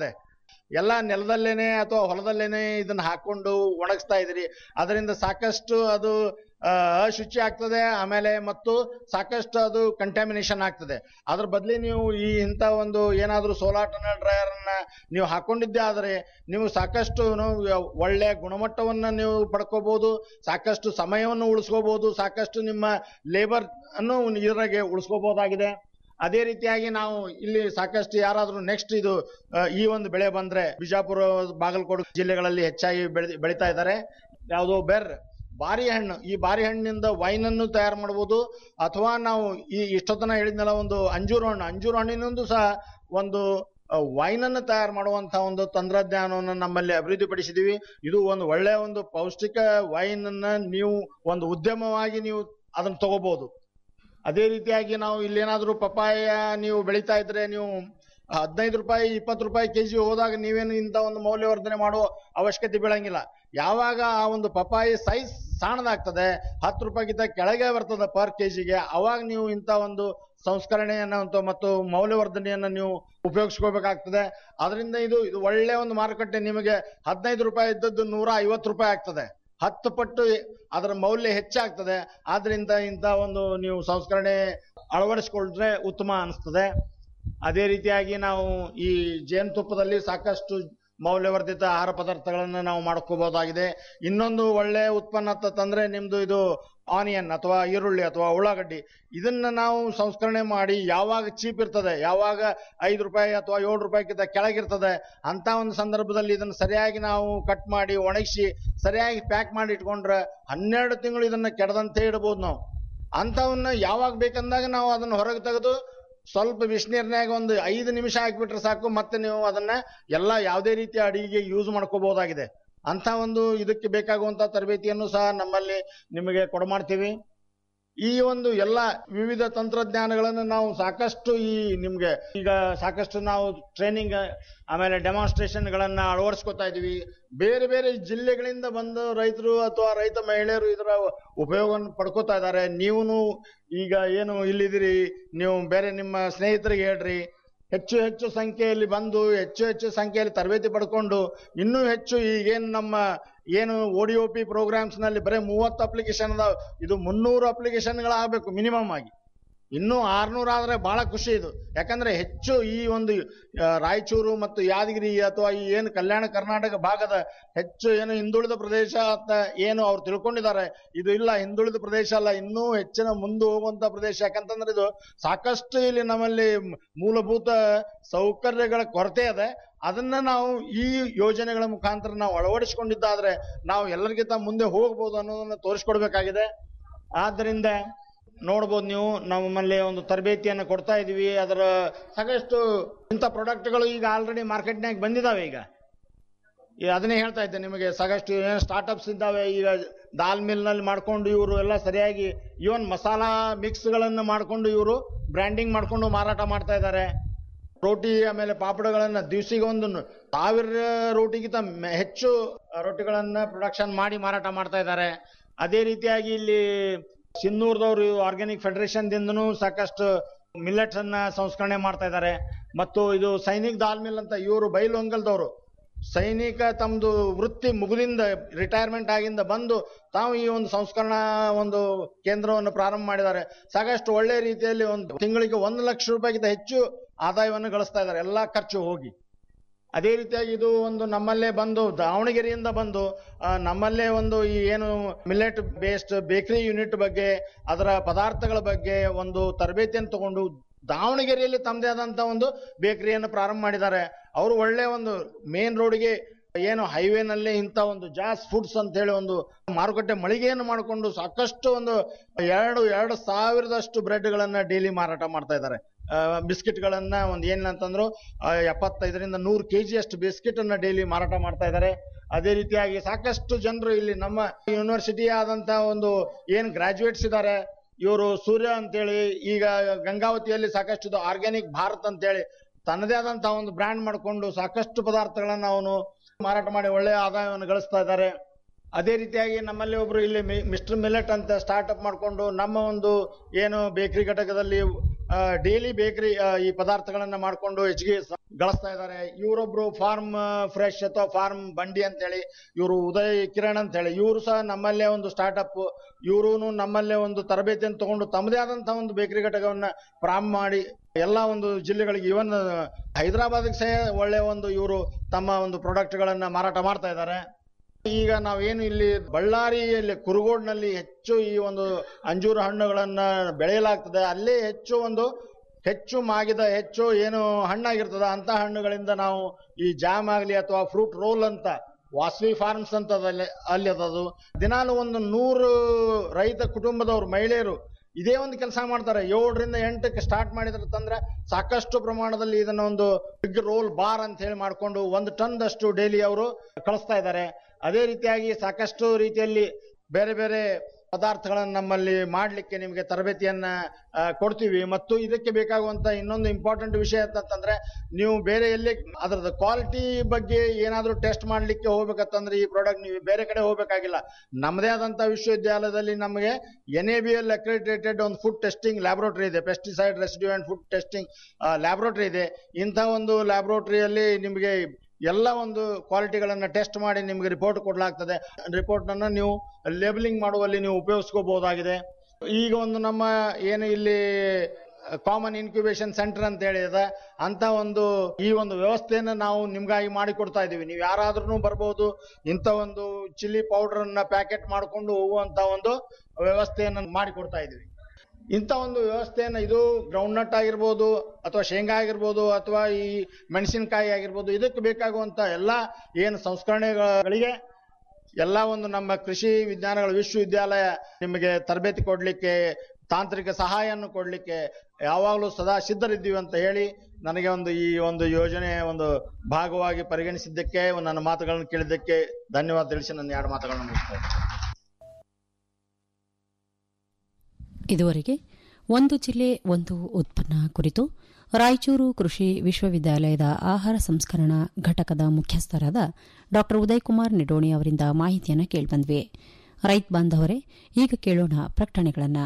ಎಲ್ಲ ನೆಲದಲ್ಲೇನೆ ಅಥವಾ ಹೊಲದಲ್ಲೇನೆ ಇದನ್ನ ಹಾಕೊಂಡು ಒಣಗಿಸ್ತಾ ಇದ್ರಿ ಅದರಿಂದ ಸಾಕಷ್ಟು ಅದು ಆ, ಅಶುಚಿ ಆಗ್ತದೆ ಆಮೇಲೆ ಮತ್ತು ಸಾಕಷ್ಟು ಅದು ಕಂಟ್ಯಾಮಿನೇಷನ್ ಆಗ್ತದೆ ಅದ್ರ ಬದಲಿ ನೀವು ಈ ಇಂಥ ಒಂದು ಏನಾದರೂ ಸೋಲಾರ್ ಟನಲ್ ಡ್ರೈಯರ್ ಅನ್ನ ನೀವು ಹಾಕೊಂಡಿದ್ದೆ ಆದರೆ ನೀವು ಸಾಕಷ್ಟು ನೀವು ಒಳ್ಳೆ ಗುಣಮಟ್ಟವನ್ನ ನೀವು ಪಡ್ಕೋಬಹುದು ಸಾಕಷ್ಟು ಸಮಯವನ್ನು ಉಳಿಸ್ಕೋಬಹುದು ಸಾಕಷ್ಟು ನಿಮ್ಮ ಲೇಬರ್ ಅನ್ನು ಇದರಾಗೆ ಉಳಿಸ್ಕೋಬಹುದಾಗಿದೆ ಅದೇ ರೀತಿಯಾಗಿ ನಾವು ಇಲ್ಲಿ ಸಾಕಷ್ಟು ಯಾರಾದ್ರೂ ನೆಕ್ಸ್ಟ್ ಇದು ಆ, ಈ ಒಂದು ಬೆಳೆ ಬಂದ್ರೆ ಬಿಜಾಪುರ ಬಾಗಲಕೋಟೆ ಜಿಲ್ಲೆಗಳಲ್ಲಿ ಹೆಚ್ಚಾಗಿ ಬೆಳೆ ಬೆಳೀತಾ ಇದ್ದಾರೆ ಯಾವುದೋ ಬೆರ್ ಬಾರಿ ಹಣ್ಣು ಈ ಬಾರಿ ಹಣ್ಣಿನಿಂದ ವೈನ್ ಅನ್ನು ತಯಾರು ಮಾಡಬಹುದು ಅಥವಾ ನಾವು ಈ ಇಷ್ಟೊತ್ತನ ಹೇಳಿದ್ನಲ್ಲ ಒಂದು ಅಂಜೂರ ಹಣ್ಣು ಅಂಜೂರ ಹಣ್ಣಿನಿಂದ ಸಹ ಒಂದು ವೈನ್ ಅನ್ನು ತಯಾರು ಮಾಡುವಂತ ಒಂದು ತಂತ್ರಜ್ಞಾನವನ್ನು ನಮ್ಮಲ್ಲಿ ಅಭಿವೃದ್ಧಿಪಡಿಸಿದೀವಿ ಇದು ಒಂದು ಒಳ್ಳೆಯ ಒಂದು ಪೌಷ್ಟಿಕ ವೈನ್ ಅನ್ನ ನೀವು ಒಂದು ಉದ್ಯಮವಾಗಿ ನೀವು ಅದನ್ನ ತಗೋಬಹುದು ಅದೇ ರೀತಿಯಾಗಿ ನಾವು ಇಲ್ಲೇನಾದ್ರೂ ಪಪಾಯ ನೀವು ಬೆಳೀತಾ ಇದ್ರೆ ನೀವು ಹದಿನೈದು ರೂಪಾಯಿ ಇಪ್ಪತ್ತು ರೂಪಾಯಿ ಕೆಜಿ ಹೋದಾಗ ನೀವೇನು ಇಂಥ ಒಂದು ಮೌಲ್ಯವರ್ಧನೆ ಮಾಡುವ ಅವಶ್ಯಕತೆ ಬೀಳಂಗಿಲ್ಲ ಯಾವಾಗ ಆ ಒಂದು ಪಪಾಯಿ ಸೈಜ್ ಸಣ್ಣದಾಗ್ತದೆ ಹತ್ತು ರೂಪಾಯಿಗಿಂತ ಕೆಳಗೆ ಬರ್ತದೆ ಪರ್ ಕೆಜಿಗೆ ಅವಾಗ ನೀವು ಇಂಥ ಒಂದು ಸಂಸ್ಕರಣೆಯನ್ನ ಮತ್ತು- ಮತ್ತು ಮೌಲ್ಯವರ್ಧನೆಯನ್ನ ನೀವು ಉಪಯೋಗಿಸ್ಕೋಬೇಕಾಗ್ತದೆ ಅದರಿಂದ ಇದು ಇದು ಒಳ್ಳೆ ಒಂದು ಮಾರುಕಟ್ಟೆ ನಿಮಗೆ ಹದಿನೈದು ರೂಪಾಯಿ ಇದ್ದದ್ದು ನೂರ ಐವತ್ತು ರೂಪಾಯಿ ಆಗ್ತದೆ ಹತ್ತು ಪಟ್ಟು ಅದರ ಮೌಲ್ಯ ಹೆಚ್ಚಾಗ್ತದೆ ಆದ್ರಿಂದ ಇಂಥ ಒಂದು ನೀವು ಸಂಸ್ಕರಣೆ ಅಳವಡಿಸ್ಕೊಂಡ್ರೆ ಉತ್ತಮ ಅನಿಸ್ತದೆ ಅದೇ ರೀತಿಯಾಗಿ ನಾವು ಈ ಜೇನುತುಪ್ಪದಲ್ಲಿ ಸಾಕಷ್ಟು ಮೌಲ್ಯವರ್ಧಿತ ಆಹಾರ ಪದಾರ್ಥಗಳನ್ನು ನಾವು ಮಾಡ್ಕೋಬಹುದಾಗಿದೆ ಇನ್ನೊಂದು ಒಳ್ಳೆ ಉತ್ಪನ್ನ ಅಂತ ತಂದ್ರೆ ನಿಮ್ದು ಇದು ಆನಿಯನ್ ಅಥವಾ ಈರುಳ್ಳಿ ಅಥವಾ ಉಳ್ಳಾಗಡ್ಡಿ ಇದನ್ನ ನಾವು ಸಂಸ್ಕರಣೆ ಮಾಡಿ ಯಾವಾಗ ಚೀಪ್ ಇರ್ತದೆ ಯಾವಾಗ ಐದು ರೂಪಾಯಿ ಅಥವಾ ಏಳು ರೂಪಾಯಿಗಿಂತ ಕೆಳಗಿರ್ತದೆ ಅಂತ ಒಂದು ಸಂದರ್ಭದಲ್ಲಿ ಇದನ್ನ ಸರಿಯಾಗಿ ನಾವು ಕಟ್ ಮಾಡಿ ಒಣಗಿಸಿ ಸರಿಯಾಗಿ ಪ್ಯಾಕ್ ಮಾಡಿ ಇಟ್ಕೊಂಡ್ರೆ ಹನ್ನೆರಡು ತಿಂಗಳು ಇದನ್ನ ಕೆಡದಂತೆ ಇಡಬಹುದು ನಾವು ಅಂಥವನ್ನ ಯಾವಾಗ ಬೇಕಂದಾಗ ನಾವು ಅದನ್ನ ಹೊರಗೆ ತೆಗೆದು ಸ್ವಲ್ಪ ಬಿಸಿನೀರ್ನ್ಯಾಗ ಒಂದು ಐದು ನಿಮಿಷ ಹಾಕ್ಬಿಟ್ರೆ ಸಾಕು ಮತ್ತೆ ನೀವು ಅದನ್ನ ಎಲ್ಲ ಯಾವುದೇ ರೀತಿಯ ಅಡಿಗೆಗೆ ಯೂಸ್ ಮಾಡ್ಕೋಬಹುದಾಗಿದೆ ಅಂತ ಒಂದು ಇದಕ್ಕೆ ಬೇಕಾಗುವಂತ ತರಬೇತಿಯನ್ನು ಸಹ ನಮ್ಮಲ್ಲಿ ನಿಮಗೆ ಕೊಡಮಾಡ್ತೀವಿ ಈ ಒಂದು ಎಲ್ಲ ವಿವಿಧ ತಂತ್ರಜ್ಞಾನಗಳನ್ನು ನಾವು ಸಾಕಷ್ಟು ಈ ನಿಮ್ಗೆ ಈಗ ಸಾಕಷ್ಟು ನಾವು ಟ್ರೈನಿಂಗ್ ಆಮೇಲೆ ಡೆಮಾನ್ಸ್ಟ್ರೇಷನ್ ಗಳನ್ನ ಅಳವಡಿಸ್ಕೊತಾ ಇದೀವಿ ಬೇರೆ ಬೇರೆ ಜಿಲ್ಲೆಗಳಿಂದ ಬಂದು ರೈತರು ಅಥವಾ ರೈತ ಮಹಿಳೆಯರು ಇದರ ಉಪಯೋಗವನ್ನು ಪಡ್ಕೋತಾ ಇದ್ದಾರೆ ನೀವು ಈಗ ಏನು ಇಲ್ಲಿದ್ದೀರಿ ನೀವು ಬೇರೆ ನಿಮ್ಮ ಸ್ನೇಹಿತರಿಗೆ ಹೇಳ್ರಿ ಹೆಚ್ಚು ಹೆಚ್ಚು ಸಂಖ್ಯೆಯಲ್ಲಿ ಬಂದು ಹೆಚ್ಚು ಹೆಚ್ಚು ಸಂಖ್ಯೆಯಲ್ಲಿ ತರಬೇತಿ ಪಡ್ಕೊಂಡು ಇನ್ನೂ ಹೆಚ್ಚು ಈಗೇನು ನಮ್ಮ ಏನು O D O P programmes ನಲ್ಲಿ ಬರೀ ಮೂವತ್ತು ಅಪ್ಲಿಕೇಶನ್ ಅದಾವ ಇದು ಮುನ್ನೂರು ಅಪ್ಲಿಕೇಶನ್ಗಳಾಗಬೇಕು ಮಿನಿಮಮ್ ಆಗಿ ಇನ್ನೂ ಆರ್ನೂರು ಆದ್ರೆ ಬಹಳ ಖುಷಿ ಇದು ಯಾಕಂದ್ರೆ ಹೆಚ್ಚು ಈ ಒಂದು ಆ, ರಾಯಚೂರು ಮತ್ತು ಯಾದಗಿರಿ ಅಥವಾ ಈ ಏನು ಕಲ್ಯಾಣ ಕರ್ನಾಟಕ ಭಾಗದ ಹೆಚ್ಚು ಏನು ಹಿಂದುಳಿದ ಪ್ರದೇಶ ಅಂತ ಏನು ಅವ್ರು ತಿಳ್ಕೊಂಡಿದ್ದಾರೆ ಇದು ಇಲ್ಲ ಹಿಂದುಳಿದ ಪ್ರದೇಶ ಅಲ್ಲ ಇನ್ನೂ ಹೆಚ್ಚಿನ ಮುಂದೆ ಹೋಗುವಂತ ಪ್ರದೇಶ ಯಾಕಂತಂದ್ರೆ ಇದು ಸಾಕಷ್ಟು ಇಲ್ಲಿ ನಮ್ಮಲ್ಲಿ ಮೂಲಭೂತ ಸೌಕರ್ಯಗಳ ಕೊರತೆ ಇದೆ ಅದನ್ನ ನಾವು ಈ ಯೋಜನೆಗಳ ಮುಖಾಂತರ ನಾವು ಅಳವಡಿಸಿಕೊಂಡಿದ್ದಾದ್ರೆ ನಾವು ಎಲ್ಲರಿಗಿಂತ ಮುಂದೆ ಹೋಗ್ಬೋದು ಅನ್ನೋದನ್ನ ತೋರಿಸ್ಕೊಡ್ಬೇಕಾಗಿದೆ ಆದ್ದರಿಂದ ನೋಡ್ಬೋದು ನೀವು ನಮ್ಮಲ್ಲಿ ಒಂದು ತರಬೇತಿಯನ್ನು ಕೊಡ್ತಾ ಇದೀವಿ ಅದರ ಸಾಕಷ್ಟು ಇಂಥ ಪ್ರಾಡಕ್ಟ್ಗಳು ಈಗ ಆಲ್ರೆಡಿ ಮಾರ್ಕೆಟ್ನಾಗ ಬಂದಿದಾವೆ ಈಗ ಈ ಅದನ್ನೇ ಹೇಳ್ತಾ ಇದ್ದೆ ನಿಮಗೆ ಸಾಕಷ್ಟು ಏನು ಸ್ಟಾರ್ಟ್ಅಪ್ಸ್ ಇದ್ದಾವೆ ಈಗ ದಾಲ್ ಮಿಲ್ನಲ್ಲಿ ಮಾಡ್ಕೊಂಡು ಇವರು ಎಲ್ಲ ಸರಿಯಾಗಿ ಇವನ್ ಮಸಾಲಾ ಮಿಕ್ಸ್ಗಳನ್ನು ಮಾಡ್ಕೊಂಡು ಇವರು ಬ್ರ್ಯಾಂಡಿಂಗ್ ಮಾಡ್ಕೊಂಡು ಮಾರಾಟ ಮಾಡ್ತಾ ಇದ್ದಾರೆ ರೋಟಿ ಆಮೇಲೆ ಪಾಪಡಗಳನ್ನ ದಿವಸಿಗೆ ಒಂದು ಸಾವಿರ ರೋಟಿಗಿಂತ ಮೆ- ಹೆಚ್ಚು ರೊಟ್ಟಿಗಳನ್ನ ಪ್ರೊಡಕ್ಷನ್ ಮಾಡಿ ಮಾರಾಟ ಮಾಡ್ತಾ ಇದ್ದಾರೆ ಅದೇ ರೀತಿಯಾಗಿ ಇಲ್ಲಿ ಸಿನ್ನೂರ್ದವರು ಆರ್ಗ್ಯಾನಿಕ್ ಫೆಡರೇಷನ್ ದಿಂದನೂ ಸಾಕಷ್ಟು ಮಿಲ್ಲೆಟ್ಸ್ ಅನ್ನ ಸಂಸ್ಕರಣೆ ಮಾಡ್ತಾ ಇದ್ದಾರೆ ಮತ್ತು ಇದು ಸೈನಿಕ್ ದಾಲ್ ಮಿಲ್ ಅಂತ ಇವರು ಬೈಲೊಂಗಲ್ದವರು ಸೈನಿಕ ತಮ್ಮದು ವೃತ್ತಿ ಮುಗಿದಿಂದ ರಿಟೈರ್ಮೆಂಟ್ ಆಗಿಂದ ಬಂದು ತಾವು ಈ ಒಂದು ಸಂಸ್ಕರಣಾ ಒಂದು ಕೇಂದ್ರವನ್ನು ಪ್ರಾರಂಭ ಮಾಡಿದ್ದಾರೆ ಸಾಕಷ್ಟು ಒಳ್ಳೆ ರೀತಿಯಲ್ಲಿ ಒಂದು ತಿಂಗಳಿಗೆ ಒಂದು ಲಕ್ಷ ರೂಪಾಯಿಗಿಂತ ಹೆಚ್ಚು ಆದಾಯವನ್ನು ಗಳಿಸ್ತಾ ಇದ್ದಾರೆ ಎಲ್ಲಾ ಖರ್ಚು ಹೋಗಿ ಅದೇ ರೀತಿಯಾಗಿ ಇದು ಒಂದು ನಮ್ಮಲ್ಲೇ ಬಂದು ದಾವಣಗೆರೆಯಿಂದ ಬಂದು ಆ, ನಮ್ಮಲ್ಲೇ ಒಂದು ಈ ಏನು ಮಿಲೆಟ್ ಬೇಸ್ಡ್ ಬೇಕರಿ ಯೂನಿಟ್ ಬಗ್ಗೆ ಅದರ ಪದಾರ್ಥಗಳ ಬಗ್ಗೆ ಒಂದು ತರಬೇತಿಯನ್ನು ತಗೊಂಡು ದಾವಣಗೆರೆಯಲ್ಲಿ ತಮ್ಮದೇ ಆದಂತ ಒಂದು ಬೇಕರಿಯನ್ನು ಪ್ರಾರಂಭ ಮಾಡಿದ್ದಾರೆ ಅವರು ಒಳ್ಳೆ ಒಂದು ಮೇನ್ ರೋಡ್ಗೆ ಏನು ಹೈವೇನಲ್ಲಿ ಇಂಥ ಒಂದು ಜಾಸ್ ಫುಡ್ಸ್ ಅಂತ ಹೇಳಿ ಒಂದು ಮಾರುಕಟ್ಟೆ ಮಳಿಗೆಯನ್ನು ಮಾಡಿಕೊಂಡು ಸಾಕಷ್ಟು ಒಂದು ಎರಡು ಎರಡು ಸಾವಿರದಷ್ಟು ಬ್ರೆಡ್ಗಳನ್ನ ಡೈಲಿ ಮಾರಾಟ ಮಾಡ್ತಾ ಇದ್ದಾರೆ ಬಿಸ್ಕಿಟ್ಗಳನ್ನ ಒಂದು ಏನಂತಂದ್ರು ಆ, ಎಪ್ಪತ್ತೈದರಿಂದ ನೂರು ಕೆ ಅಷ್ಟು ಬಿಸ್ಕಿಟ್ ಅನ್ನ ಡೈಲಿ ಮಾರಾಟ ಮಾಡ್ತಾ ಇದ್ದಾರೆ ಅದೇ ರೀತಿಯಾಗಿ ಸಾಕಷ್ಟು ಜನರು ಇಲ್ಲಿ ನಮ್ಮ ಯೂನಿವರ್ಸಿಟಿ ಆದಂತ ಒಂದು ಏನ್ ಗ್ರಾಜುಯೇಟ್ಸ್ ಇದ್ದಾರೆ ಇವರು ಸೂರ್ಯ ಅಂತೇಳಿ ಈಗ ಗಂಗಾವತಿಯಲ್ಲಿ ಸಾಕಷ್ಟು ಆರ್ಗ್ಯಾನಿಕ್ ಭಾರತ್ ಅಂತೇಳಿ ತನ್ನದೇ ಆದಂತಹ ಒಂದು ಬ್ರ್ಯಾಂಡ್ ಮಾಡಿಕೊಂಡು ಸಾಕಷ್ಟು ಪದಾರ್ಥಗಳನ್ನ ಅವನು ಮಾರಾಟ ಮಾಡಿ ಒಳ್ಳೆಯ ಆದಾಯವನ್ನು ಗಳಿಸ್ತಾ ಇದ್ದಾರೆ ಅದೇ ರೀತಿಯಾಗಿ ನಮ್ಮಲ್ಲಿ ಒಬ್ರು ಇಲ್ಲಿ ಮಿಸ್ಟರ್ ಮಿಲೆಟ್ ಅಂತ ಸ್ಟಾರ್ಟ್ಅಪ್ ಮಾಡಿಕೊಂಡು ನಮ್ಮ ಒಂದು ಏನು ಬೇಕರಿ ಘಟಕದಲ್ಲಿ ಡೈಲಿ ಬೇಕರಿ ಈ ಪದಾರ್ಥಗಳನ್ನ ಮಾಡಿಕೊಂಡು ಹೆಚ್ಚಿಗೆ ಸ- ಗಳಿಸ್ತಾ ಇದ್ದಾರೆ ಇವರೊಬ್ರು ಫಾರ್ಮ್ ಫ್ರೆಶ್ ಅಥವಾ ಫಾರ್ಮ್ ಬಂಡಿ ಅಂತೇಳಿ ಇವರು ಉದಯ್ ಕಿರಣ್ ಅಂತ ಹೇಳಿ ಇವರು ಸಹ ನಮ್ಮಲ್ಲೇ ಒಂದು ಸ್ಟಾರ್ಟ್ಅಪ್ ಇವರು ನಮ್ಮಲ್ಲೇ ಒಂದು ತರಬೇತಿಯನ್ನು ತಗೊಂಡು ತಮ್ಮದೇ ಆದಂತಹ ಒಂದು ಬೇಕರಿ ಘಟಕವನ್ನ ಪ್ರಾರಂಭ ಮಾಡಿ ಎಲ್ಲ ಒಂದು ಜಿಲ್ಲೆಗಳಿಗೆ ಇವನ್ ಹೈದರಾಬಾದ್ಗೆ ಸಹ ಒಳ್ಳೆ ಒಂದು ಇವರು ತಮ್ಮ ಒಂದು ಪ್ರಾಡಕ್ಟ್ಗಳನ್ನ ಮಾರಾಟ ಮಾಡ್ತಾ ಇದ್ದಾರೆ ಈಗ ನಾವೇನು ಇಲ್ಲಿ ಬಳ್ಳಾರಿಯಲ್ಲಿ ಕುರುಗೋಡ್ನಲ್ಲಿ ಹೆಚ್ಚು ಈ ಒಂದು ಅಂಜೂರ ಹಣ್ಣುಗಳನ್ನ ಬೆಳೆಯಲಾಗ್ತದೆ ಅಲ್ಲೇ ಹೆಚ್ಚು ಒಂದು ಹೆಚ್ಚು ಮಾಗಿದ ಹೆಚ್ಚು ಏನು ಹಣ್ಣಾಗಿರ್ತದ ಅಂತ ಹಣ್ಣುಗಳಿಂದ ನಾವು ಈ ಜಾಮ್ ಆಗಲಿ ಅಥವಾ ಫ್ರೂಟ್ ರೋಲ್ ಅಂತ ವಾಸವಿ ಫಾರ್ಮ್ಸ್ ಅಂತ ಅದಲ್ಲಿ ಅಲ್ಲಿ ಅದದು ದಿನಾಲು ಒಂದು ನೂರು ರೈತ ಕುಟುಂಬದವರು ಮಹಿಳೆಯರು ಇದೇ ಒಂದು ಕೆಲಸ ಮಾಡ್ತಾರೆ ಏಳರಿಂದ ಎಂಟಕ್ಕೆ ಸ್ಟಾರ್ಟ್ ಮಾಡಿದ್ರೆ ತಂದ್ರೆ ಸಾಕಷ್ಟು ಪ್ರಮಾಣದಲ್ಲಿ ಇದನ್ನ ಒಂದು ಬಿಗ್ ರೋಲ್ ಬಾರ್ ಅಂತ ಹೇಳಿ ಮಾಡ್ಕೊಂಡು ಒಂದು ಟನ್ ದಷ್ಟು ಡೈಲಿ ಅವರು ಕಳಿಸ್ತಾ ಇದ್ದಾರೆ ಅದೇ ರೀತಿಯಾಗಿ ಸಾಕಷ್ಟು ರೀತಿಯಲ್ಲಿ ಬೇರೆ ಬೇರೆ ಪದಾರ್ಥಗಳನ್ನು ನಮ್ಮಲ್ಲಿ ಮಾಡಲಿಕ್ಕೆ ನಿಮಗೆ ತರಬೇತಿಯನ್ನ ಆ, ಕೊಡ್ತೀವಿ ಮತ್ತು ಇದಕ್ಕೆ ಬೇಕಾಗುವಂತ ಇನ್ನೊಂದು ಇಂಪಾರ್ಟೆಂಟ್ ವಿಷಯ ಅಂತಂದ್ರೆ ನೀವು ಬೇರೆ ಎಲ್ಲಿ ಅದರದ ಕ್ವಾಲಿಟಿ ಬಗ್ಗೆ ಏನಾದರೂ ಟೆಸ್ಟ್ ಮಾಡಲಿಕ್ಕೆ ಹೋಗ್ಬೇಕಂತಂದ್ರೆ ಈ ಪ್ರಾಡಕ್ಟ್ ನೀವು ಬೇರೆ ಕಡೆ ಹೋಗ್ಬೇಕಾಗಿಲ್ಲ ನಮ್ಮದೇ ಆದಂತ ವಿಶ್ವವಿದ್ಯಾಲಯದಲ್ಲಿ ನಮಗೆ N A B L accredited ಒಂದು ಫುಡ್ ಟೆಸ್ಟಿಂಗ್ ಲ್ಯಾಬ್ರೋಟರಿ ಇದೆ pesticide residue and food testing laboratory ಇದೆ ಇಂಥ ಒಂದು ಲ್ಯಾಬ್ರೋಟರಿಯಲ್ಲಿ ನಿಮಗೆ ಎಲ್ಲ ಒಂದು ಕ್ವಾಲಿಟಿಗಳನ್ನ ಟೆಸ್ಟ್ ಮಾಡಿ ನಿಮಗೆ ರಿಪೋರ್ಟ್ ಕೊಡಲಾಗ್ತದೆ ರಿಪೋರ್ಟ್ ಅನ್ನ ನೀವು ಲೇಬಲಿಂಗ್ ಮಾಡುವಲ್ಲಿ ನೀವು ಉಪಯೋಗಿಸ್ಕೋಬಹುದಾಗಿದೆ ಈಗ ಒಂದು ನಮ್ಮ ಏನು ಇಲ್ಲಿ ಕಾಮನ್ ಇನ್ಕ್ಯುಬೇಷನ್ ಸೆಂಟರ್ ಅಂತ ಹೇಳಿದೆ ಅಂತ ಒಂದು ಈ ಒಂದು ವ್ಯವಸ್ಥೆಯನ್ನು ನಾವು ನಿಮ್ಗಾಗಿ ಮಾಡಿಕೊಡ್ತಾ ಇದ್ದೀವಿ ನೀವು ಯಾರಾದ್ರೂ ಬರ್ಬೋದು ಇಂಥ ಒಂದು ಚಿಲ್ಲಿ ಪೌಡರ್ ಅನ್ನ ಪ್ಯಾಕೆಟ್ ಮಾಡಿಕೊಂಡು ಹೋಗುವಂತ ಒಂದು ವ್ಯವಸ್ಥೆಯನ್ನು ಮಾಡಿಕೊಡ್ತಾ ಇದ್ದೀವಿ ಇಂಥ ಒಂದು ವ್ಯವಸ್ಥೆಯನ್ನು ಇದು ಗ್ರೌಂಡ್ ನಟ್ ಆಗಿರ್ಬೋದು ಅಥವಾ ಶೇಂಗಾ ಆಗಿರ್ಬೋದು ಅಥವಾ ಈ ಮೆಣಸಿನಕಾಯಿ ಆಗಿರ್ಬೋದು ಇದಕ್ಕೆ ಬೇಕಾಗುವಂತ ಎಲ್ಲ ಏನು ಸಂಸ್ಕರಣೆಗಳಿಗೆ ಎಲ್ಲ ಒಂದು ನಮ್ಮ ಕೃಷಿ ವಿಜ್ಞಾನಗಳ ವಿಶ್ವವಿದ್ಯಾಲಯ ನಿಮಗೆ ತರಬೇತಿ ಕೊಡಲಿಕ್ಕೆ ತಾಂತ್ರಿಕ ಸಹಾಯವನ್ನು ಕೊಡಲಿಕ್ಕೆ ಯಾವಾಗಲೂ ಸದಾ ಸಿದ್ಧರಿದ್ದೀವಿ ಅಂತ ಹೇಳಿ ನನಗೆ ಒಂದು ಈ ಒಂದು ಯೋಜನೆಯ ಒಂದು ಭಾಗವಾಗಿ ಪರಿಗಣಿಸಿದ್ದಕ್ಕೆ ನನ್ನ ಮಾತುಗಳನ್ನು ಕೇಳಿದ್ದಕ್ಕೆ ಧನ್ಯವಾದ ತಿಳಿಸಿ ನನ್ನ ಎರಡು ಮಾತುಗಳನ್ನು ಮುಗಿಸ್ತಾ ಇದ್ದೇನೆ. ಇದುವರೆಗೆ ಒಂದು ಜಿಲ್ಲೆ ಒಂದು ಉತ್ಪನ್ನ ಕುರಿತು ರಾಯಚೂರು ಕೃಷಿ ವಿಶ್ವವಿದ್ಯಾಲಯದ ಆಹಾರ ಸಂಸ್ಕರಣಾ ಘಟಕದ ಮುಖ್ಯಸ್ಥರಾದ ಡಾ ಉದಯಕುಮಾರ್ ನಿಡೋಣಿ ಅವರಿಂದ ಮಾಹಿತಿಯನ್ನು ಕೇಳಿಬಂದ್ವಿ ರೈತ ಬಾಂಧವರೇ ಈಗ ಕೇಳೋಣ ಪ್ರಕಟಣೆಗಳನ್ನು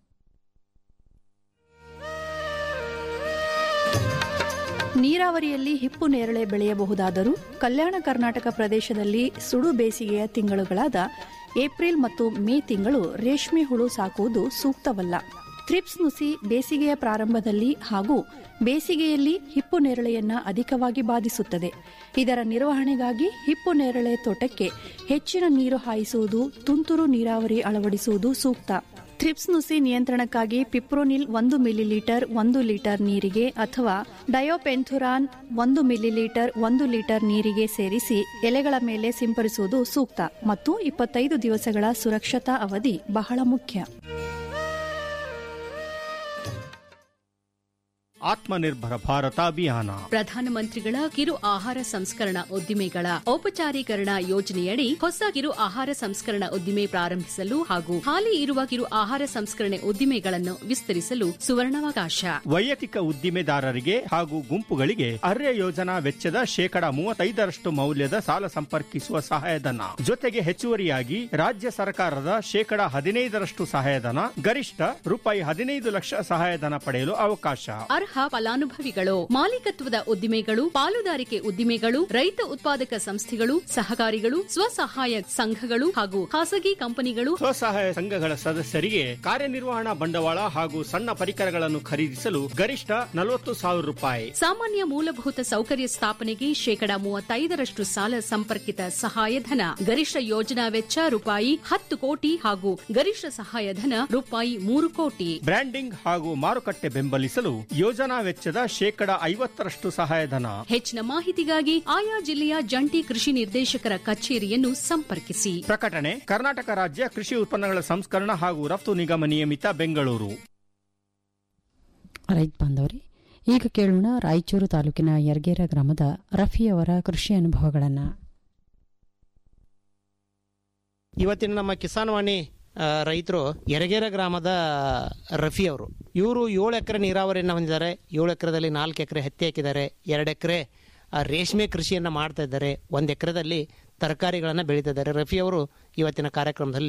ನೀರಾವರಿಯಲ್ಲಿ ಹಿಪ್ಪು ನೇರಳೆ ಬೆಳೆಯಬಹುದಾದರೂ ಕಲ್ಯಾಣ ಕರ್ನಾಟಕ ಪ್ರದೇಶದಲ್ಲಿ ಸುಡು ಬೇಸಿಗೆಯ ತಿಂಗಳುಗಳಾದ ಏಪ್ರಿಲ್ ಮತ್ತು ಮೇ ತಿಂಗಳು ರೇಷ್ಮೆ ಹುಳು ಸಾಕುವುದು ಸೂಕ್ತವಲ್ಲ ಥ್ರಿಪ್ಸ್ ನುಸಿ ಬೇಸಿಗೆಯ ಪ್ರಾರಂಭದಲ್ಲಿ ಹಾಗೂ ಬೇಸಿಗೆಯಲ್ಲಿ ಹಿಪ್ಪು ನೇರಳೆಯನ್ನ ಅಧಿಕವಾಗಿ ಬಾಧಿಸುತ್ತದೆ ಇದರ ನಿರ್ವಹಣೆಗಾಗಿ ಹಿಪ್ಪು ನೇರಳೆ ತೋಟಕ್ಕೆ ಹೆಚ್ಚಿನ ನೀರು ಹಾಯಿಸುವುದು ತುಂತುರು ನೀರಾವರಿ ಅಳವಡಿಸುವುದು ಸೂಕ್ತ ಥ್ರಿಪ್ಸ್ ನುಸಿ ನಿಯಂತ್ರಣಕ್ಕಾಗಿ ಪಿಪ್ರೋನಿಲ್ ಒಂದು ಮಿಲಿಲೀಟರ್ ಒಂದು ಲೀಟರ್ ನೀರಿಗೆ ಅಥವಾ ಡಯೋಪೆಂಥುರಾನ್ ಒಂದು ಮಿಲಿಲೀಟರ್ ಒಂದು ಲೀಟರ್ ನೀರಿಗೆ ಸೇರಿಸಿ ಎಲೆಗಳ ಮೇಲೆ ಸಿಂಪರಿಸುವುದು ಸೂಕ್ತ ಮತ್ತು ಇಪ್ಪತ್ತೈದು ದಿವಸಗಳ ಸುರಕ್ಷತಾ ಅವಧಿ ಬಹಳ ಮುಖ್ಯ ಆತ್ಮನಿರ್ಭರ ಭಾರತ ಅಭಿಯಾನ ಪ್ರಧಾನಮಂತ್ರಿಗಳ ಕಿರು ಆಹಾರ ಸಂಸ್ಕರಣಾ ಉದ್ದಿಮೆಗಳ ಔಪಚಾರೀಕರಣ ಯೋಜನೆಯಡಿ ಹೊಸ ಕಿರು ಆಹಾರ ಸಂಸ್ಕರಣಾ ಉದ್ದಿಮೆ ಪ್ರಾರಂಭಿಸಲು ಹಾಗೂ ಹಾಲಿ ಇರುವ ಕಿರು ಆಹಾರ ಸಂಸ್ಕರಣೆ ಉದ್ದಿಮೆಗಳನ್ನು ವಿಸ್ತರಿಸಲು ಸುವರ್ಣಾವಕಾಶ ವೈಯಕ್ತಿಕ ಉದ್ದಿಮೆದಾರರಿಗೆ ಹಾಗೂ ಗುಂಪುಗಳಿಗೆ ಅರ್ಯ ಯೋಜನಾ ವೆಚ್ಚದ ಶೇಕಡಾ ಮೂವತ್ತೈದರಷ್ಟು ಮೌಲ್ಯದ ಸಾಲ ಸಂಪರ್ಕಿಸುವ ಸಹಾಯಧನ ಜೊತೆಗೆ ಹೆಚ್ಚುವರಿಯಾಗಿ ರಾಜ್ಯ ಸರ್ಕಾರದ ಶೇಕಡಾ ಹದಿನೈದರಷ್ಟು ಸಹಾಯಧನ ಗರಿಷ್ಠ ರೂಪಾಯಿ ಹದಿನೈದು ಲಕ್ಷ ಸಹಾಯಧನ ಪಡೆಯಲು ಅವಕಾಶ ಅರ್ಹ ಫಲಾನುಭವಿಗಳು ಮಾಲೀಕತ್ವದ ಉದ್ದಿಮೆಗಳು ಪಾಲುದಾರಿಕೆ ಉದ್ದಿಮೆಗಳು ರೈತ ಉತ್ಪಾದಕ ಸಂಸ್ಥೆಗಳು ಸಹಕಾರಿಗಳು ಸ್ವಸಹಾಯ ಸಂಘಗಳು ಹಾಗೂ ಖಾಸಗಿ ಕಂಪನಿಗಳು ಸ್ವಸಹಾಯ ಸಂಘಗಳ ಸದಸ್ಯರಿಗೆ ಕಾರ್ಯನಿರ್ವಹಣಾ ಬಂಡವಾಳ ಹಾಗೂ ಸಣ್ಣ ಪರಿಕರಗಳನ್ನು ಖರೀದಿಸಲು ಗರಿಷ್ಠ ನಲವತ್ತು ಸಾವಿರ ರೂಪಾಯಿ ಸಾಮಾನ್ಯ ಮೂಲಭೂತ ಸೌಕರ್ಯ ಸ್ಥಾಪನೆಗೆ ಶೇಕಡಾ ಮೂವತ್ತೈದರಷ್ಟು ಸಾಲ ಸಂಪರ್ಕಿತ ಸಹಾಯಧನ ಗರಿಷ್ಠ ಯೋಜನಾ ವೆಚ್ಚ ರೂಪಾಯಿ ಹತ್ತು ಕೋಟಿ ಹಾಗೂ ಗರಿಷ್ಠ ಸಹಾಯಧನ ರೂಪಾಯಿ ಮೂರು ಕೋಟಿ ಬ್ರ್ಯಾಂಡಿಂಗ್ ಹಾಗೂ ಮಾರುಕಟ್ಟೆ ಬೆಂಬಲಿಸಲು ಯೋಜನಾ ವೆಚ್ಚದ ಶೇಕಡಾ ಐವತ್ತರಷ್ಟು ಸಹಾಯಧನ ಹೆಚ್ಚಿನ ಮಾಹಿತಿಗಾಗಿ ಆಯಾ ಜಿಲ್ಲೆಯ ಜಂಟಿ ಕೃಷಿ ನಿರ್ದೇಶಕರ ಕಚೇರಿಯನ್ನು ಸಂಪರ್ಕಿಸಿ ಪ್ರಕಟಣೆ ಕರ್ನಾಟಕ ರಾಜ್ಯ ಕೃಷಿ ಉತ್ಪನ್ನಗಳ ಸಂಸ್ಕರಣ ಹಾಗೂ ರಫ್ತು ನಿಗಮ ನಿಯಮಿತ ಬೆಂಗಳೂರು ರೈತ ಬಾಂಧವರೇ ಈಗ ಕೇಳೋಣ ರಾಯಚೂರು ತಾಲೂಕಿನ ಯರ್ಗೇರ ಗ್ರಾಮದ ರಫಿಯವರ ಕೃಷಿ ಅನುಭವಗಳನ್ನು ಇವತ್ತಿನ ನಮ್ಮ ಕಿಸಾನ್ ವಾಣಿ ರೈತರು ಯರಗೇರ ಗ್ರಾಮದ ರಫಿ ಅವರು ಇವರು ಏಳು ಎಕರೆ ನೀರಾವರಿಯನ್ನು ಹೊಂದಿದ್ದಾರೆ ಏಳು ಎಕರೆದಲ್ಲಿ ನಾಲ್ಕು ಎಕರೆ ಹತ್ತಿ ಹಾಕಿದ್ದಾರೆ ಎರಡು ಎಕರೆ ರೇಷ್ಮೆ ಕೃಷಿಯನ್ನು ಮಾಡ್ತಾ ಇದ್ದಾರೆ ಒಂದು ಎಕರೆದಲ್ಲಿ ತರಕಾರಿಗಳನ್ನು ಬೆಳೀತಿದ್ದಾರೆ ರಫಿ ಅವರು ಇವತ್ತಿನ ಕಾರ್ಯಕ್ರಮದಲ್ಲಿ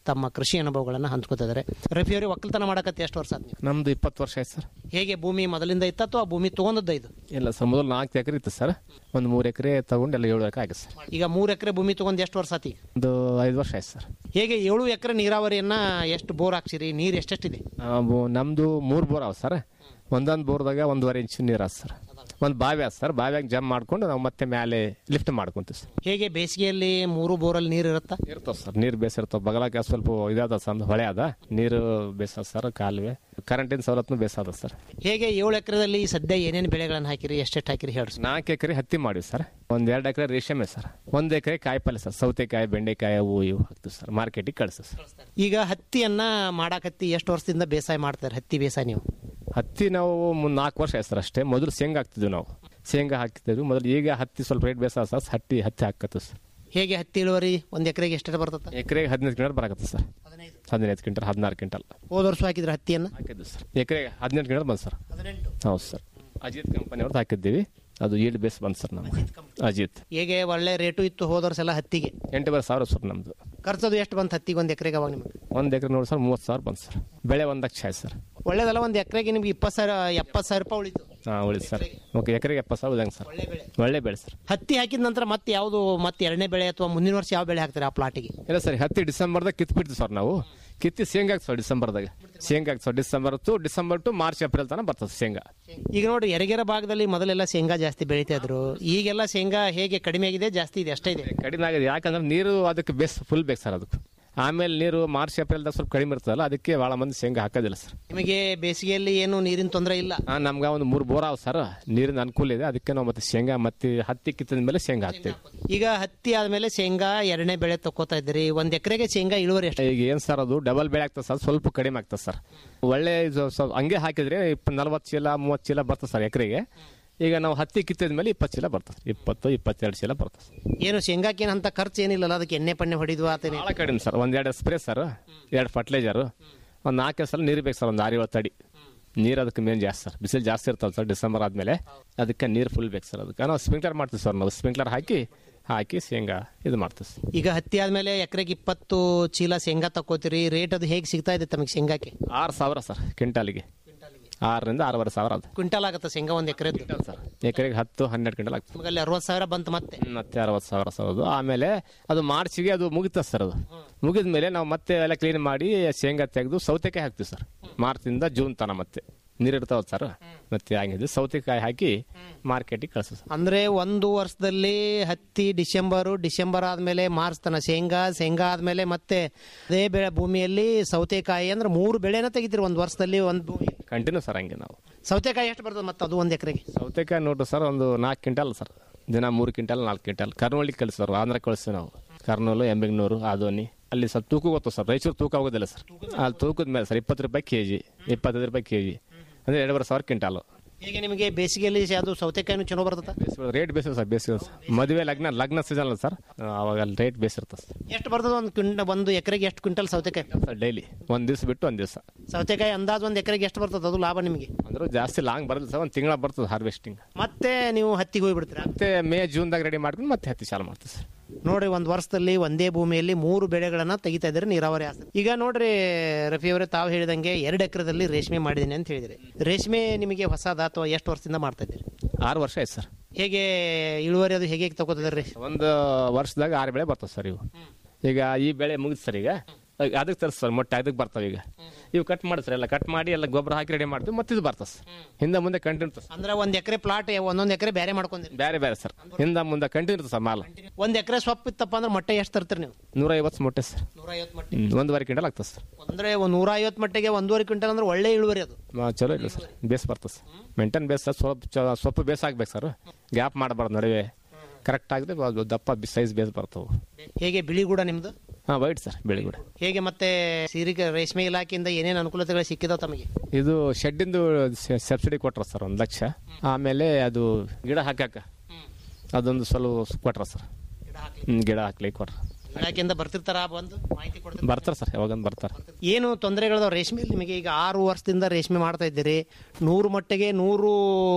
ತಮ್ಮ ಕೃಷಿ ಅನುಭವಗಳನ್ನು ಹಂಚ್ಕೋತಿದ್ದಾರೆ ರಫಿ ಅವರೇ ಒಕ್ಕಲ್ತನ ಮಾಡಕತ್ತೆ ಎಷ್ಟು ವರ್ಷ ಆದ್ ನೀವು ನಮ್ದು ಇಪ್ಪತ್ತು ವರ್ಷ ಆಯ್ತು ಸರ್ ಹೇಗೆ ಭೂಮಿ ಮೊದಲಿಂದ ಇತ್ತ ಅಥವಾ ಭೂಮಿ ತಗೊಂಡದ್ದ ಇದು ಇಲ್ಲ ಸರ್ ಮೊದಲು ನಾಲ್ಕು ಎಕರೆ ಇತ್ತು ಸರ್ ಒಂದು ಮೂರು ಎಕರೆ ತಗೊಂಡು ಎಲ್ಲ ಏಳು ಎಕರೆ ಆಗಿದೆ ಸರ್ ಈಗ ಮೂರು ಎಕರೆ ಭೂಮಿ ತಗೊಂಡು ಎಷ್ಟು ವರ್ಷ ಆತಿ ಒಂದು ಐದು ವರ್ಷ ಆಯ್ತು ಸರ್ ಹೇಗೆ ಏಳು ಎಕರೆ ನೀರಾವರಿಯನ್ನ ಎಷ್ಟು ಬೋರ್ ಹಾಕ್ಸಿರಿ ನೀರು ಎಷ್ಟೆಷ್ಟಿದೆ ಆ, ಬೊ- ನಮ್ದು ಮೂರು ಬೋರ್ ಅವ ಸರ್ ಒಂದೊಂದು ಬೋರ್ದಾಗ ಒಂದೂವರೆ ಇಂಚು ನೀರು ಅದ ಸರ್ ಒಂದು ಬಾವಿ ಅದ ಸರ್ ಬಾವಿಯಾಗ ಜಂಪ್ ಮಾಡ್ಕೊಂಡು ನಾವು ಮತ್ತೆ ಮೇಲೆ ಲಿಫ್ಟ್ ಮಾಡ್ಕೊಂತೀವಿ ಸರ್ ಹೇಗೆ ಬೇಸಿಗೆಯಲ್ಲಿ ಮೂರು ಬೋರಲ್ಲಿ ನೀರು ಇರುತ್ತಾ ಇರ್ತಾವ ಸರ್ ನೀರು ಬೇಸಿರ್ತಾವ ಬಗಲಾಗ ಸ್ವಲ್ಪ ಇದಾದ ಸರ್ ಹೊಳೆ ಅದ ನೀರು ಬೇಸದ ಸರ್ ಕಾಲುವೆ ಕರೆಂಟಿನ ಸವಲತ್ತು ಬೇಸದ ಸರ್ ಹೇಗೆ ಏಳು ಎಕರೆದಲ್ಲಿ ಸದ್ಯ ಏನೇನು ಬೆಳೆಗಳನ್ನು ಹಾಕಿರಿ ಎಷ್ಟೆಷ್ಟು ಹಾಕಿರಿ ಹೇಳಿ ನಾಲ್ಕು ಎಕರೆ ಹತ್ತಿ ಮಾಡಿವಿ ಸರ್ ಒಂದ್ ಎರಡು ಎಕರೆ ರೇಷ್ಮೆ ಸರ್ ಒಂದು ಎಕರೆ ಕಾಯಿಪಲ್ಲೆ ಸರ್ ಸೌತೆಕಾಯಿ ಬೆಂಡೆಕಾಯಿ ಅವು ಇವು ಹಾಕ್ತೀವಿ ಸರ್ ಮಾರ್ಕೆಟಿಗೆ ಕಳಿಸ್ತೀವಿ ಸರ್ ಈಗ ಹತ್ತಿಯನ್ನ ಮಾಡಾಕತ್ತಿ ಎಷ್ಟು ವರ್ಷದಿಂದ ಬೇಸಾಯ ಮಾಡ್ತಾರೆ ಹತ್ತಿ ಬೇಸಾಯ ನೀವು ಹತ್ತಿ ನಾವು ಮುನ್ ನಾಲ್ಕು ವರ್ಷ ಆಯ್ತು ಸರ್ ಅಷ್ಟೇ ಮೊದಲು ಶೇಂಗಾ ಹಾಕ್ತಿದ್ವಿ ನಾವು ಶೇಂಗಾ ಹಾಕ್ತಿದ್ವಿ ಮೊದಲು ಈಗ ಹತ್ತಿ ಸ್ವಲ್ಪ ರೇಟ್ ಬೇಸ ಸರ್ ಹತ್ತಿ ಹತ್ತಿ ಹಾಕತ್ತು ಸರ್ ಹೇಗೆ ಹತ್ತಿ ಇಳುವರಿ ಒಂದು ಎಕರೆಗೆ ಎಷ್ಟು ಬರ್ತದೆ ಎಕರೆಗೆ ಹದಿನೈದು ಕ್ವಿಂಟಲ್ ಬರಕತ್ತೆ ಸರ್ ಹದಿನೈದು ಕ್ವಿಂಟಲ್ ಹದಿನಾರು ಕ್ವಿಂಟಲ್ ಹೋದ ವರ್ಷ ಹಾಕಿದ್ರೆ ಹತ್ತಿಯನ್ನ ಹಾಕಿದ್ವಿ ಸರ್ ಎಕರೆಗೆ ಹದಿನೆಂಟು ಕ್ವಿಂಟಲ್ ಬಂದು ಸರ್ ಹೌದು ಸರ್ ಅಜಿತ್ ಕಂಪನಿ ಅವ್ರದ್ದು ಹಾಕಿದ್ದೀವಿ ಅದು ಈಲ್ಡ್ ಬೇಸ್ ಬಂತು ಸರ್ ನಮ್ಗೆ ಅಜಿತ್ ಹೇಗೆ ಒಳ್ಳೆ ರೇಟು ಇತ್ತು ಹೋದ ವರ್ಷ ಎಲ್ಲ ಹತ್ತಿಗೆ ಎಂಟೂವರೆ ಸಾವಿರ ಸರ್ ನಮ್ದು ಖರ್ಚದು ಎಷ್ಟು ಬಂತು ಹತ್ತಿಗೆ ಒಂದು ಎಕರೆಗೆ ಅವಾಗ ನಿಮಗೆ ಒಂದು ಎಕರೆ ನೋಡಿ ಸರ್ ಮೂವತ್ತು ಸಾವಿರ ಬಂತು ಸರ್ ಬೆಳೆ ಒಂದು ಲಕ್ಷ ಆಯ್ತು ಸರ್ ಒಳ್ಳೇದಲ್ಲ ಒಂದು ಎಕರೆಗೆ ನಿಮ್ಗೆ ಇಪ್ಪತ್ತು ಸಾವಿರ ಎಪ್ಪತ್ತು ಸಾವಿರ ರೂಪಾಯಿ ಉಳಿತು ಹಾಂ ಉಳಿದು ಸರ್ ಓಕೆ ಎಕರೆಗೆ ಎಪ್ಪತ್ತು ಸಾವಿರ ಉಳಿದಂಗೆ ಸರ್ ಒಳ್ಳೆ ಬೆಳೆ ಸರ್ ಹತ್ತಿ ಹಾಕಿದ ನಂತರ ಮತ್ತೆ ಯಾವುದು ಮತ್ತೆ ಎರಡನೇ ಬೆಳೆ ಅಥವಾ ಮುಂದಿನ ವರ್ಷ ಯಾವ ಬೆಳೆ ಹಾಕ್ತಾರೆ ಆ ಪ್ಲಾಟಿಗೆ ಇಲ್ಲ ಸರ್ ಹತ್ತಿ ಡಿಸೆಂಬರ್ದಾಗ ಕಿತ್ಬಿಡ್ತೀವಿ ಸರ್ ನಾವು ಕಿತ್ತಿ ಶೇಂಗಾ ಹಾಕ್ತೀವಿ ಸರ್ ಡಿಸೆಂಬರ್ದಾಗ ಶೇಂಗಾ ಹಾಕ್ತೀವಿ sir December to December to March April ತನಕ ಬರ್ತದೆ ಶೇಂಗಾ ಈಗ ನೋಡಿ ಎರಗೆರ ಭಾಗದಲ್ಲಿ ಮೊದಲೆಲ್ಲ ಶೇಂಗಾ ಜಾಸ್ತಿ ಬೆಳೀತಾ ಇದ್ರು ಈಗೆಲ್ಲ ಶೇಂಗಾ ಹೇಗೆ ಕಡಿಮೆ ಆಗಿದೆ ಜಾಸ್ತಿ ಇದೆ ಅಷ್ಟೇ ಇದೆ ಕಡಿಮೆ ಆಗಿದೆ ಯಾಕಂದ್ರೆ ನೀರು ಅದಕ್ಕೆ ಬೇಸ್ ಫುಲ್ ಬೇಕು ಸರ್ ಅದಕ್ಕೆ ಆಮೇಲೆ ನೀರು ಮಾರ್ಚ್ ಏಪ್ರಿಲ್ದಾಗ ಸ್ವಲ್ಪ ಕಡಿಮೆ ಇರ್ತದಲ್ಲ ಅದಕ್ಕೆ ಭಾಳ ಮಂದಿ ಶೇಂಗಾ ಹಾಕೋದಿಲ್ಲ ಸರ್ ನಿಮಗೆ ಬೇಸಿಗೆಯಲ್ಲಿ ಏನು ನೀರಿನ ತೊಂದರೆ ಇಲ್ಲ ಹಾಂ ನಮ್ಗೆ ಒಂದು ಮೂರು ಬೋರ್ ಅವ ಸರ್ ನೀರಿನ ಅನುಕೂಲ ಇದೆ ಅದಕ್ಕೆ ನಾವು ಮತ್ತೆ ಶೇಂಗಾ ಮತ್ತೆ ಹತ್ತಿ ಕಿತ್ತಿದ ಮೇಲೆ ಶೇಂಗಾ ಹಾಕ್ತೀವಿ ಈಗ ಹತ್ತಿ ಆದ್ಮೇಲೆ ಶೇಂಗಾ ಎರಡನೇ ಬೆಳೆ ತಗೋತಾ ಇದ್ದೀರಿ ಒಂದ್ ಎಕರೆಗೆ ಶೇಂಗಾ ಇಳುವರಿ ಎಷ್ಟು ಈಗ ಏನು ಸರ್ ಅದು ಡಬಲ್ ಬೆಳೆ ಆಗ್ತದೆ ಸರ್ ಸ್ವಲ್ಪ ಕಡಿಮೆ ಆಗ್ತದೆ ಸರ್ ಒಳ್ಳೆ ಇದು ಸ್ವಲ್ಪ ಹಂಗೆ ಹಾಕಿದ್ರೆ ಇಪ್ಪ ನಲ್ವತ್ತು ಚೀಲ ಮೂವತ್ತು ಚೀಲ ಬರ್ತದೆ ಸರ್ ಎಕರೆಗೆ ಈಗ ನಾವು ಹತ್ತಿ ಕಿತ್ತಿದ ಮೇಲೆ ಇಪ್ಪತ್ತು ಚೀಲ ಬರ್ತದೆ ಇಪ್ಪತ್ತು ಇಪ್ಪತ್ತೆರಡು ಚೀಲ ಬರ್ತದೆ ಏನು ಶೇಂಗಾಕ್ಕೆ ಏನು ಅಂತ ಖರ್ಚು ಏನಿಲ್ಲಲ್ಲ ಅದಕ್ಕೆ ಎಣ್ಣೆ ಪಣ್ಣೆ ಹೊಡಿದ್ವು ಆತೇನೆ ಭಾಳ ಕಡಿಮೆ ಸರ್ ಒಂದೆರಡು ಸ್ಪ್ರೇ ಸರ್ ಎರಡು ಫರ್ಟಿಲೈಸರು ಒಂದು ನಾಲ್ಕು ಸಲ ನೀರು ಬೇಕು ಸರ್ ಒಂದು ಆರು ಏಳು ತಡಿ ನೀರು ಅದಕ್ಕೆ ಮೇನ್ ಜಾಸ್ತಿ ಸರ್ ಬಿಸಿಲು ಜಾಸ್ತಿ ಇರ್ತದೆ ಸರ್ ಡಿಸೆಂಬರ್ ಆದಮೇಲೆ ಅದಕ್ಕೆ ನೀರು ಫುಲ್ ಬೇಕು ಸರ್ ಅದಕ್ಕೆ ನಾವು ಸ್ಪ್ರಿಂಕ್ಲರ್ ಮಾಡ್ತೀವಿ ಸರ್ ನಾವು ಸ್ಪ್ರಿಂಕ್ಲರ್ ಹಾಕಿ ಹಾಕಿ ಶೇಂಗಾ ಇದು ಮಾಡ್ತೀವಿ ಸರ್ ಈಗ ಹತ್ತಿ ಆದ್ಮೇಲೆ ಎಕರೆಗೆ ಇಪ್ಪತ್ತು ಚೀಲ ಶೇಂಗಾ ತಗೋತೀರಿ ರೇಟ್ ಅದು ಹೇಗೆ ಸಿಗ್ತಾ ಇದೆ ತಮಗೆ ಶೇಂಗಾಕ್ಕೆ ಆರು ಸಾವಿರ ಸರ್ ಕ್ವಿಂಟಾಲಿಗೆ ಆರರಿಂದ ಆರೂವರೆ ಸಾವಿರ ಅದು ಕ್ವಿಂಟಲ್ ಆಗುತ್ತೆ ಶೇಂಗಾ ಒಂದು ಎಕರೆ ಸರ್ ಎಕರೆಗೆ ಹತ್ತು ಹನ್ನೆರಡು ಕ್ವಿಂಟಲ್ ಆಗ್ತದೆ ನಮಗೆ ಅಲ್ಲಿ ಅರವತ್ತು ಸಾವಿರ ಬಂತು ಮತ್ತೆ ಮತ್ತೆ ಅರವತ್ತು ಸಾವಿರ ಸೌದು ಆಮೇಲೆ ಅದು ಮಾರ್ಚಿಗೆ ಅದು ಮುಗಿತದೆ ಸರ್ ಅದು ಮುಗಿದ ಮೇಲೆ ನಾವು ಮತ್ತೆ ಎಲ್ಲ ಕ್ಲೀನ್ ಮಾಡಿ ಶೇಂಗಾ ತೆಗೆದು ಸೌತೆಕಾಯಿ ಹಾಕ್ತೀವಿ ಸರ್ ಮಾರ್ಚಿಂದ ಜೂನ್ ತನ ಮತ್ತೆ ನೀರು ಇರ್ತಾವ ಸರ್ ಮತ್ತೆ ಹಂಗಿದ್ದು ಸೌತೆಕಾಯಿ ಹಾಕಿ ಮಾರ್ಕೆಟಿಗೆ ಕಳಿಸ್ತೀವಿ ಸರ್ ಅಂದ್ರೆ ಒಂದು ವರ್ಷದಲ್ಲಿ ಹತ್ತಿ ಡಿಸೆಂಬರು ಡಿಸೆಂಬರ್ ಆದ್ಮೇಲೆ ಮಾರ್ಚ್ ತನ ಶೇಂಗಾ ಶೇಂಗಾ ಆದ್ಮೇಲೆ ಮತ್ತೆ ಅದೇ ಬೆಳೆ ಭೂಮಿಯಲ್ಲಿ ಸೌತೆಕಾಯಿ ಅಂದ್ರೆ ಮೂರು ಬೆಳೆನ ತೆಗಿತೀರಿ ಒಂದು ವರ್ಷದಲ್ಲಿ ಒಂದು ಭೂಮಿ ಕಂಟಿನ್ಯೂ ಸರ್ ಹಂಗೆ ನಾವು ಸೌತೆಕಾಯಿ ಎಷ್ಟು ಬರ್ತದೆ ಮತ್ತೆ ಅದು ಒಂದು ಎಕರೆಗೆ ಸೌತೆಕಾಯಿ ನೋಡ್ರಿ ಸರ್ ಒಂದು ನಾಲ್ಕು ಕ್ವಿಂಟಲ್ ಸರ್ ದಿನ ಮೂರು ಕ್ವಿಂಟಲ್ ನಾಲ್ಕು ಕ್ವಿಂಟಲ್ ಕರ್ನೂಲಿಗೆ ಕಳಿಸ್ತಾರೆ ಆಂಧ್ರ ಕಳಿಸ್ತೀವಿ ನಾವು ಕರ್ನೂಲು ಎಂಬೆಗ್ನೂರು ಆದೋನಿ ಅಲ್ಲಿ ಸ್ವಲ್ಪ ತೂಕ ಗೊತ್ತು ಸರ್ ರಾಯಚೂರು ತೂಕ ಆಗೋದಿಲ್ಲ ಸರ್ ಅಲ್ಲಿ ತೂಕದ ಮೇಲೆ ಸರ್ ಇಪ್ಪತ್ತು ರೂಪಾಯಿ ಕೆ ಜಿ ಇಪ್ಪತ್ತೈದು ರೂಪಾಯಿ ಕೆ ಜಿ ಅಂದರೆ ಎರಡುವರೆ ಸಾವಿರ ಕ್ವಿಂಟಾಲು ಹೇಗೆ ನಿಮಗೆ ಬೇಸಿಗೆಯಲ್ಲಿ ಅದು ಸೌತೆಕಾಯಿನೂ ಚಲೋ ಬರ್ತದೆ ರೇಟ್ ಬೇಸಿದೆ ಸರ್ ಬೇಸಿಗೆ ಮದುವೆ ಲಗ್ನ ಲಗ್ನ ಸೀಸನ್ ಅಲ್ಲ ಸರ್ ಅವಾಗ ಅಲ್ಲಿ ರೇಟ್ ಬೇಸಿರ್ತದೆ ಸರ್ ಎಷ್ಟು ಬರ್ತದೆ ಒಂದು ಕ್ವಿಂಟ ಒಂದು ಎಕರೆಗೆ ಎಷ್ಟು ಕ್ವಿಂಟಲ್ ಸೌತೆಕಾಯಿ ಸರ್ ಡೈಲಿ ಒಂದು ದಿವಸ ಬಿಟ್ಟು ಒಂದು ದಿವಸ ಸೌತೆಕಾಯಿ ಅಂದಾಜು ಒಂದು ಎಕರೆಗೆ ಎಷ್ಟು ಬರ್ತದೆ ಅದು ಲಾಭ ನಿಮಗೆ ಅಂದ್ರೆ ಜಾಸ್ತಿ ಲಾಂಗ್ ಬರಲ್ಲ ಸರ್ ಒಂದು ತಿಂಗಳ ಬರ್ತದೆ ಹಾರ್ವೆಸ್ಟಿಂಗ್ ಮತ್ತೆ ನೀವು ಹತ್ತಿಗೆ ಹೋಗ್ಬಿಡ್ತೀರಾ ಮತ್ತೆ ಮೇ ಜೂನ್ದಾಗ ರೆಡಿ ಮಾಡ್ಕೊಂಡು ಮತ್ತೆ ಹತ್ತಿ ಚಾಲು ಮಾಡ್ತೀವಿ ಸರ್ ನೋಡ್ರಿ ಒಂದು ವರ್ಷದಲ್ಲಿ ಒಂದೇ ಭೂಮಿಯಲ್ಲಿ ಮೂರು ಬೆಳೆಗಳನ್ನ ತೆಗಿತಾ ಇದ್ದಾರೆ ನೀರಾವರಿ ಆಸ್ತಿ ಈಗ ನೋಡ್ರಿ ರಫಿ ಅವರೇ ತಾವು ಹೇಳಿದಂಗೆ ಎರಡು ಎಕರೆದಲ್ಲಿ ರೇಷ್ಮೆ ಮಾಡಿದ್ದೀನಿ ಅಂತ ಹೇಳಿದ್ರಿ ರೇಷ್ಮೆ ನಿಮಗೆ ಹೊಸದ ಅಥವಾ ಎಷ್ಟು ವರ್ಷದಿಂದ ಮಾಡ್ತಾ ಇದ್ದೀರಿ ಆರು ವರ್ಷ ಆಯ್ತು ಸರ್ ಹೇಗೆ ಇಳುವರಿ ಅದು ಹೇಗೆ ತಗೋತಿದ್ರಿ ಒಂದು ವರ್ಷದಾಗ ಆರು ಬೆಳೆ ಬರ್ತವೆ ಸರ್ ಇವು ಈಗ ಈ ಬೆಳೆ ಮುಗಿದ್ ಸರ್ ಈಗ ಅದಕ್ಕೆ ತರಿಸ್ ಸರ್ ಮೊಟ್ಟೆ ಅದಕ್ಕೆ ಬರ್ತಾವೆ ಈಗ ಇವು ಕಟ್ ಮಾಡಿ ಸರ್ ಎಲ್ಲ ಕಟ್ ಮಾಡಿ ಎಲ್ಲ ಗೊಬ್ಬರ ಹಾಕಿ ರೆಡಿ ಮಾಡ್ತೀವಿ ಮತ್ತೆ ಇದು ಬರ್ತದೆ ಸರ್ ಹಿಂದೆ ಮುಂದೆ ಕಂಟಿನ್ಯೂ ಸರ್ ಅಂದ್ರೆ ಒಂದ್ ಎಕರೆ ಪ್ಲಾಟ್ ಒಂದೊಂದು ಎಕರೆ ಬೇರೆ ಮಾಡ್ಕೊಂಡಿರಿ ಬೇರೆ ಬೇರೆ ಸರ್ ಹಿಂದೆ ಮುಂದೆ ಕಂಟಿನ್ಯೂ ಇರ್ತದೆ ಸರ್ ಮಾಲ್ ಒಂದ್ ಎಕರೆ ಸೊಪ್ಪು ಇತ್ತಪ್ಪ ಅಂದ್ರೆ ಮೊಟ್ಟೆ ಎಷ್ಟು ತರ್ತೀರಿ ನೀವು ನೂರ ಐವತ್ತು ಮೊಟ್ಟೆ ಸರ್ ನೂರ ಐವತ್ತು ಮೊಟ್ಟೆ ಹ್ಮ್, ಒಂದೂವರೆ ಕ್ವಿಂಟಲ್ ಆಗ್ತದೆ ಸರ್ ಅಂದ್ರೆ ಒಂದ್ ನೂರ ಐವತ್ತು ಮಟ್ಟಿಗೆ ಒಂದೂವರೆ ಕ್ವಿಂಟಲ್ ಅಂದ್ರೆ ಒಳ್ಳೆ ಇಳುವರಿ ಅದು ಆ, ಚಲೋ ಇಲ್ಲ ಸರ್ ಬೇಸ್ ಬರ್ತದೆ ಸರ್ ಮೆಂಟನ್ ಬೇಸ್ ಸರ್ ಸೊಪ್ಪು ಚ- ಸೊಪ್ಪು ಬೇಸ್ ಆಗ್ಬೇಕು ಸರ್ ಗ್ಯಾಪ್ ಮಾಡಬಾರ್ದು ನಡುವೆ ಕರೆಕ್ಟ್ ಆಗಿದೆ ಅದು ದಪ್ಪ ಸೈಜ್ ಬೇಸ್ ಬರ್ತವೆ ಹೇಗೆ ಬಿಳಿ ಕೂಡ ನಿಮ್ದು ಹಾಂ ವೈಟ್ ಸರ್ ಬೆಳಿಗುಡ ಹೇಗೆ ಮತ್ತೆ ಸೀರೆಗೆ ರೇಷ್ಮೆ ಇಲಾಖೆಯಿಂದ ಏನೇನು ಅನುಕೂಲತೆಗಳು ಸಿಕ್ಕಿದಾವ ತಮಗೆ ಇದು ಶೆಡ್ಡಿಂದು ಸಬ್ಸಿಡಿ ಕೊಟ್ರ ಸರ್ ಒಂದು ಲಕ್ಷ ಆಮೇಲೆ ಅದು ಗಿಡ ಹಾಕಾಕ ಅದೊಂದು ಸ್ವಲ್ಪ ಕೊಟ್ರ ಸರ್ ಹ್ಮ್, ಗಿಡ ಹಾಕ್ಲಿಕ್ಕೆ ಕೊಟ್ರ ಇಲಾಖೆಯಿಂದ ಬರ್ತಿರ್ತಾರ ಬಂದು ಮಾಹಿತಿ ಕೊಡ್ತಾರೆ ಬರ್ತಾರೆ ಸರ್ ಯಾವಾಗಂದು ಬರ್ತಾರೆ ಏನು ತೊಂದರೆಗಳದಾವ ರೇಷ್ಮೆಯಲ್ಲಿ ನಿಮಗೆ ಈಗ ಆರು ವರ್ಷದಿಂದ ರೇಷ್ಮೆ ಮಾಡ್ತಾ ಇದ್ದೀರಿ ನೂರು ಮಟ್ಟಿಗೆ ನೂರು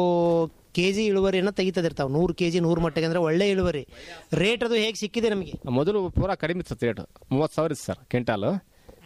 ಕೆ ಜಿ ಇಳುವರಿಯನ್ನು ತೆಗಿತದಿರ್ತಾವೆ ನೂರು ಕೆ ಜಿ ನೂರು ಮಟ್ಟಿಗೆ ಅಂದ್ರೆ ಒಳ್ಳೆ ಇಳುವರಿ ರೇಟ್ ಅದು ಹೇಗೆ ಸಿಕ್ಕಿದೆ ನಮಗೆ ಮೊದಲು ಪೂರಾ ಕಡಿಮೆ ಇತ್ತು ರೇಟ್ ಮೂವತ್ತು ಸಾವಿರ ಇತ್ತು ಸರ್ ಕ್ವಿಂಟಾಲು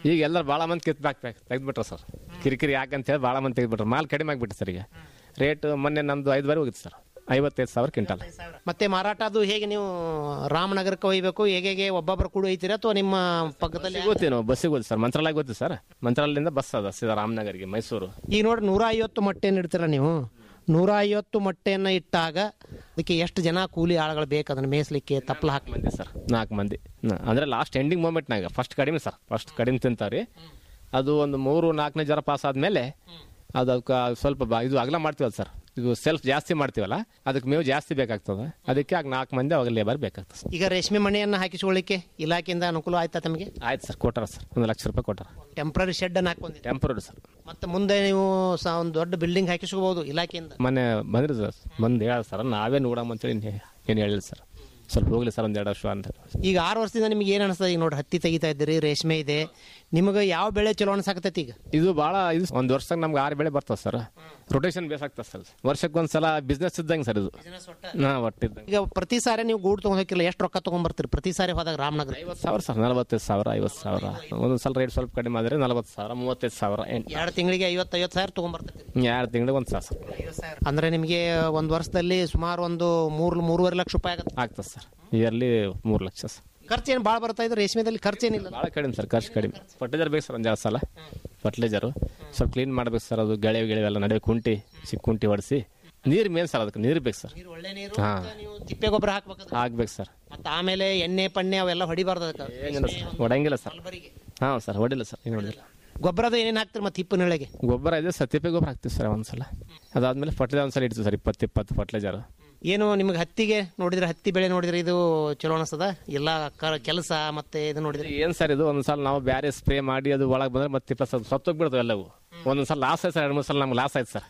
ಈಗ ಎಲ್ಲರೂ ಭಾಳ ಮಂದಿ ಕಿತ್ತು ಬ್ಯಾಕ್ ತೆಗೆದ್ಬಿಟ್ರು ಸರ್ ಕಿರಿಕಿರಿ ಯಾಕಂತೇಳಿ ಭಾಳ ಮಂದಿ ತೆಗೆದ್ಬಿಟ್ರು ಮಾಲ್ ಕಡಿಮೆ ಆಗಿಬಿಟ್ಟು ಸರ್ ಈಗ ರೇಟ್ ಮೊನ್ನೆ ನಮ್ಮದು ಐದು ಬಾರಿ ಹೋಗಿತ್ತು ಸರ್ ಐವತ್ತೈದು ಸಾವಿರ ಕ್ವಿಂಟಲ್ ಮತ್ತೆ ಮಾರಾಟ ಅದು ಹೇಗೆ ನೀವು ರಾಮನಗರಕ್ಕೆ ಒಯ್ಬೇಕು ಹೇಗೆ ಹೇಗೆ ಒಬ್ಬೊಬ್ಬರು ಕೂಡ ಒಯ್ತೀರಾ ಅಥವಾ ನಿಮ್ಮ ಪಕ್ಕದಲ್ಲಿ ಗೊತ್ತಿ ನಾವು ಬಸ್ಸಿಗೆ ಹೋಗಿ ಸರ್ ಮಂತ್ರಾಲಯ ಗೊತ್ತು ಸರ್ ಮಂತ್ರಾಲಯದಿಂದ ಬಸ್ ಅದ ಸೀದಾ ರಾಮನಗರ್ಗೆ ಮೈಸೂರು ಈಗ ನೋಡಿ ನೂರ ಐವತ್ತು ಮೊಟ್ಟೆಯನ್ನು ಇಡ್ತೀರಾ ನೀವು ನೂರ ಐವತ್ತು ಮೊಟ್ಟೆಯನ್ನು ಇಟ್ಟಾಗ ಅದಕ್ಕೆ ಎಷ್ಟು ಜನ ಕೂಲಿ ಆಳುಗಳು ಬೇಕು ಅದನ್ನು ಮೇಯಿಸ್ಲಿಕ್ಕೆ ತಪ್ಪಲ ಹಾಕಿ ಮಂದಿ ಸರ್ ನಾಲ್ಕು ಮಂದಿ ನ- ಅಂದ್ರೆ ಲಾಸ್ಟ್ ಎಂಡಿಂಗ್ ಮೂಮೆಂಟ್ನಾಗ ಫಸ್ಟ್ ಕಡಿಮೆ ಸರ್ ಫಸ್ಟ್ ಕಡಿಮೆ ತಿಂತಾವ್ರಿ ಅದು ಒಂದು ಮೂರು ನಾಲ್ಕನೇ ಜರ ಪಾಸ್ ಆದ್ಮೇಲೆ ಅದು ಅದಕ್ಕೆ ಸ್ವಲ್ಪ ಬಾ ಇದು ಅಗಲ ಮಾಡ್ತೀವಲ್ಲ ಸರ್ ಇದು ಸೆಲ್ಫ್ ಜಾಸ್ತಿ ಮಾಡ್ತೀವಲ್ಲ ಅದಕ್ಕೆ ಮೇವು ಜಾಸ್ತಿ ಬೇಕಾಗ್ತದೆ ಅದಕ್ಕೆ ಆಗ ನಾಲ್ಕು ಮಂದಿ ಅವಾಗ ಲೇಬರ್ ಬೇಕಾಗ್ತದೆ ಸರ್ ಈಗ ರೇಷ್ಮೆ ಮನೆಯನ್ನು ಹಾಕಿಸ್ಕೊಳ್ಳಿಕ್ಕೆ ಇಲಾಖೆಯಿಂದ ಅನುಕೂಲ ಆಯ್ತಾ ತಮಗೆ ಆಯ್ತು ಸರ್ ಕೊಟ್ಟಾರ ಸರ್ ಒಂದು ಲಕ್ಷ ರೂಪಾಯಿ ಕೊಟ್ಟಾರ ಟೆಂಪ್ರರಿ ಶೆಡ್ ಅನ್ನು ಹಾಕೊಂಡಿದ್ದೀರಿ ಟೆಂಪ್ರರಿ ಸರ್ ಮತ್ತೆ ಮುಂದೆ ನೀವು ಸ ಒಂದು ದೊಡ್ಡ ಬಿಲ್ಡಿಂಗ್ ಹಾಕಿಸ್ಕೋಬಹುದು ಇಲಾಖೆಯಿಂದ ಮೊನ್ನೆ ಬಂದ್ರಿ ಸರ್ ಬಂದು ಹೇಳ ಸರ್ ನಾವೇ ನೋಡಮ್ಮ ಅಂತೇಳಿ ಏನು ಹೇಳಿಲ್ಲ ಸರ್ ಸ್ವಲ್ಪ ಹೋಗ್ಲಿ ಸರ್ ಒಂದು ಎರಡು ವರ್ಷ ಅಂತ ಈಗ ಆರು ವರ್ಷದಿಂದ ನಿಮ್ಗೆ ಏನು ಅನಿಸ್ತದೆ ಈಗ ನೋಡಿ ಹತ್ತಿ ತೆಗಿತಾ ಇದ್ದೀರಿ ರೇಷ್ಮೆ ಇದೆ ನಿಮಗೆ ಯಾವ ಬೆಳೆ ಚಲೋ ಅನ್ಸಾಕತೈತಿ ಈಗ ಇದು ಭಾಳ ಇದು ಒಂದು ವರ್ಷಕ್ಕೆ ನಮ್ಗೆ ಆರು ಬೆಳೆ ಬರ್ತದೆ ಸರ್ ರೊಟೇಷನ್ ಬೇಸಾಗ್ತದೆ ಸರ್ ವರ್ಷಕ್ಕೆ ಒಂದ್ಸಲ ಬಿಸ್ನೆಸ್ ಇದ್ದಂಗೆ ಸರ್ ಇದು ಹಾಂ ಒಟ್ಟಿದ್ದಂಗೆ ಈಗ ಪ್ರತಿ ಸಾರಿ ನೀವು ಗೂಡು ತಗೊಂಡ್ ಹೋಗಿಲ್ಲ ಎಷ್ಟು ರೊಕ್ಕ ತಗೊಂಡ್ಬರ್ತೀರಿ ಪ್ರತಿ ಸಾರಿ ಹೋದಾಗ ರಾಮನಗರ ಐವತ್ತು ಸಾವಿರ ಸರ್ ನಲವತ್ತೈದು ಸಾವಿರ ಐವತ್ತು ಸಾವಿರ ಒಂದೊಂದು ಸಲ ರೇಟ್ ಸ್ವಲ್ಪ ಕಡಿಮೆ ಆದರೆ ನಲವತ್ತು ಸಾವಿರ ಮೂವತ್ತೈದು ಸಾವಿರ ಎಂಟು ಎರಡು ತಿಂಗಳಿಗೆ ಐವತ್ತು ಐವತ್ತು ಸಾವಿರ ತಗೊಂಡ್ಬರ್ತೈತಿ ಎರಡು ತಿಂಗಳಿಗೆ ಒಂದು ಸಾವಿರ ಸರ್ ಅಂದ್ರೆ ನಿಮಗೆ ಒಂದು ವರ್ಷದಲ್ಲಿ ಸುಮಾರು ಒಂದು ಮೂರು ಮೂರುವರೆ ಲಕ್ಷ ರೂಪಾಯಿ ಆಗುತ್ತೆ ಆಗ್ತದೆ ಸರ್ ಇಯರ್ಲಿ ಮೂರು ಲಕ್ಷ ಸರ್ ಖರ್ಚು ಏನು ಭಾಳ ಬರ್ತಾ ಇದೆ ರೇಷ್ಮೆದಲ್ಲಿ ಖರ್ಚು ಏನಿಲ್ಲ ಭಾಳ ಕಡಿಮೆ ಸರ್ ಖರ್ಚು ಕಡಿಮೆ ಫರ್ಟಿಲೈಸರ್ ಬೇಕು ಸರ್ ಒಂದು ಎರಡು ಸಲ ಫರ್ಟಿಲೈಸರು ಸ್ವಲ್ಪ ಕ್ಲೀನ್ ಮಾಡ್ಬೇಕು ಸರ್ ಅದು ಗೆಳೆ ಗೆಳೆ ಎಲ್ಲ ನಡುವೆ ಕುಂಟಿ ಚಿಕ್ಕ ಕುಂಟಿ ಹೊಡಿಸಿ ನೀರು ಮೇನ್ ಸರ್ ಅದಕ್ಕೆ ನೀರು ಬೇಕು ಸರ್ ಹಾಂ ತಿಪ್ಪೆ ಗೊಬ್ಬರ ಹಾಕ್ಬೇಕು ಆಗ್ಬೇಕು ಸರ್ ಮತ್ತೆ ಆಮೇಲೆ ಎಣ್ಣೆ ಪಣ್ಣೆ ಅವೆಲ್ಲ ಹೊಡಿಬಾರ್ದು ಅದಕ್ಕೆ ಏನಿಲ್ಲ ಸರ್ ಹೊಡಂಗಿಲ್ಲ ಸರ್ ಹಾಂ ಸರ್ ಹೊಡಿಲ್ಲ ಸರ್ ಏನು ಹೊಡಿಲ್ಲ ಗೊಬ್ಬರದ ಏನೇನು ಹಾಕ್ತೀರಿ ಮತ್ತೆ ಹಿಪ್ಪಿನೊಳಗೆ ಗೊಬ್ಬರ ಇದೆ ಸರ್ ತಿಪ್ಪೆ ಗೊಬ್ಬರ ಹಾಕ್ತೀವಿ ಸರ್ ಒಂದ್ಸಲ ಅದಾದ್ಮೇಲೆ ಫರ್ಟಿಲೈಸರ್ ಒಂದ್ಸಲ ಇಡ್ತೀವಿ ಸರ್ ಇಪ್ಪತ್ತು ಇಪ್ಪತ್ತು ಫರ್ಟಿಲೈಸರ್ ಏನು ನಿಮ್ಗೆ ಹತ್ತಿಗೆ ನೋಡಿದ್ರೆ ಹತ್ತಿ ಬೆಳೆ ನೋಡಿದ್ರೆ ಇದು ಚಲೋ ಅನಿಸ್ತದ ಎಲ್ಲ ಕೆಲಸ ಮತ್ತೆ ಇದು ನೋಡಿದ್ರೆ ಏನ್ ಸರ್ ಇದು ಒಂದ್ಸಲ ನಾವು ಬ್ಯಾರೆ ಸ್ಪ್ರೇ ಮಾಡಿ ಅದು ಒಳಗೆ ಬಂದ್ರೆ ಮತ್ತೆ ಇಪ್ಪತ್ತು ಸಾವಿರ ಸತ್ತೋಗ್ಬಿಡ್ತಾವೆ ಎಲ್ಲವು ಒಂದೊಂದ್ ಸಲ ಲಾಸ್ ಆಯ್ತು ಸರ್ ಎರಡು ಮೂರು ಸಲ ನಮ್ಗೆ ಲಾಸ್ ಆಯ್ತು ಸರ್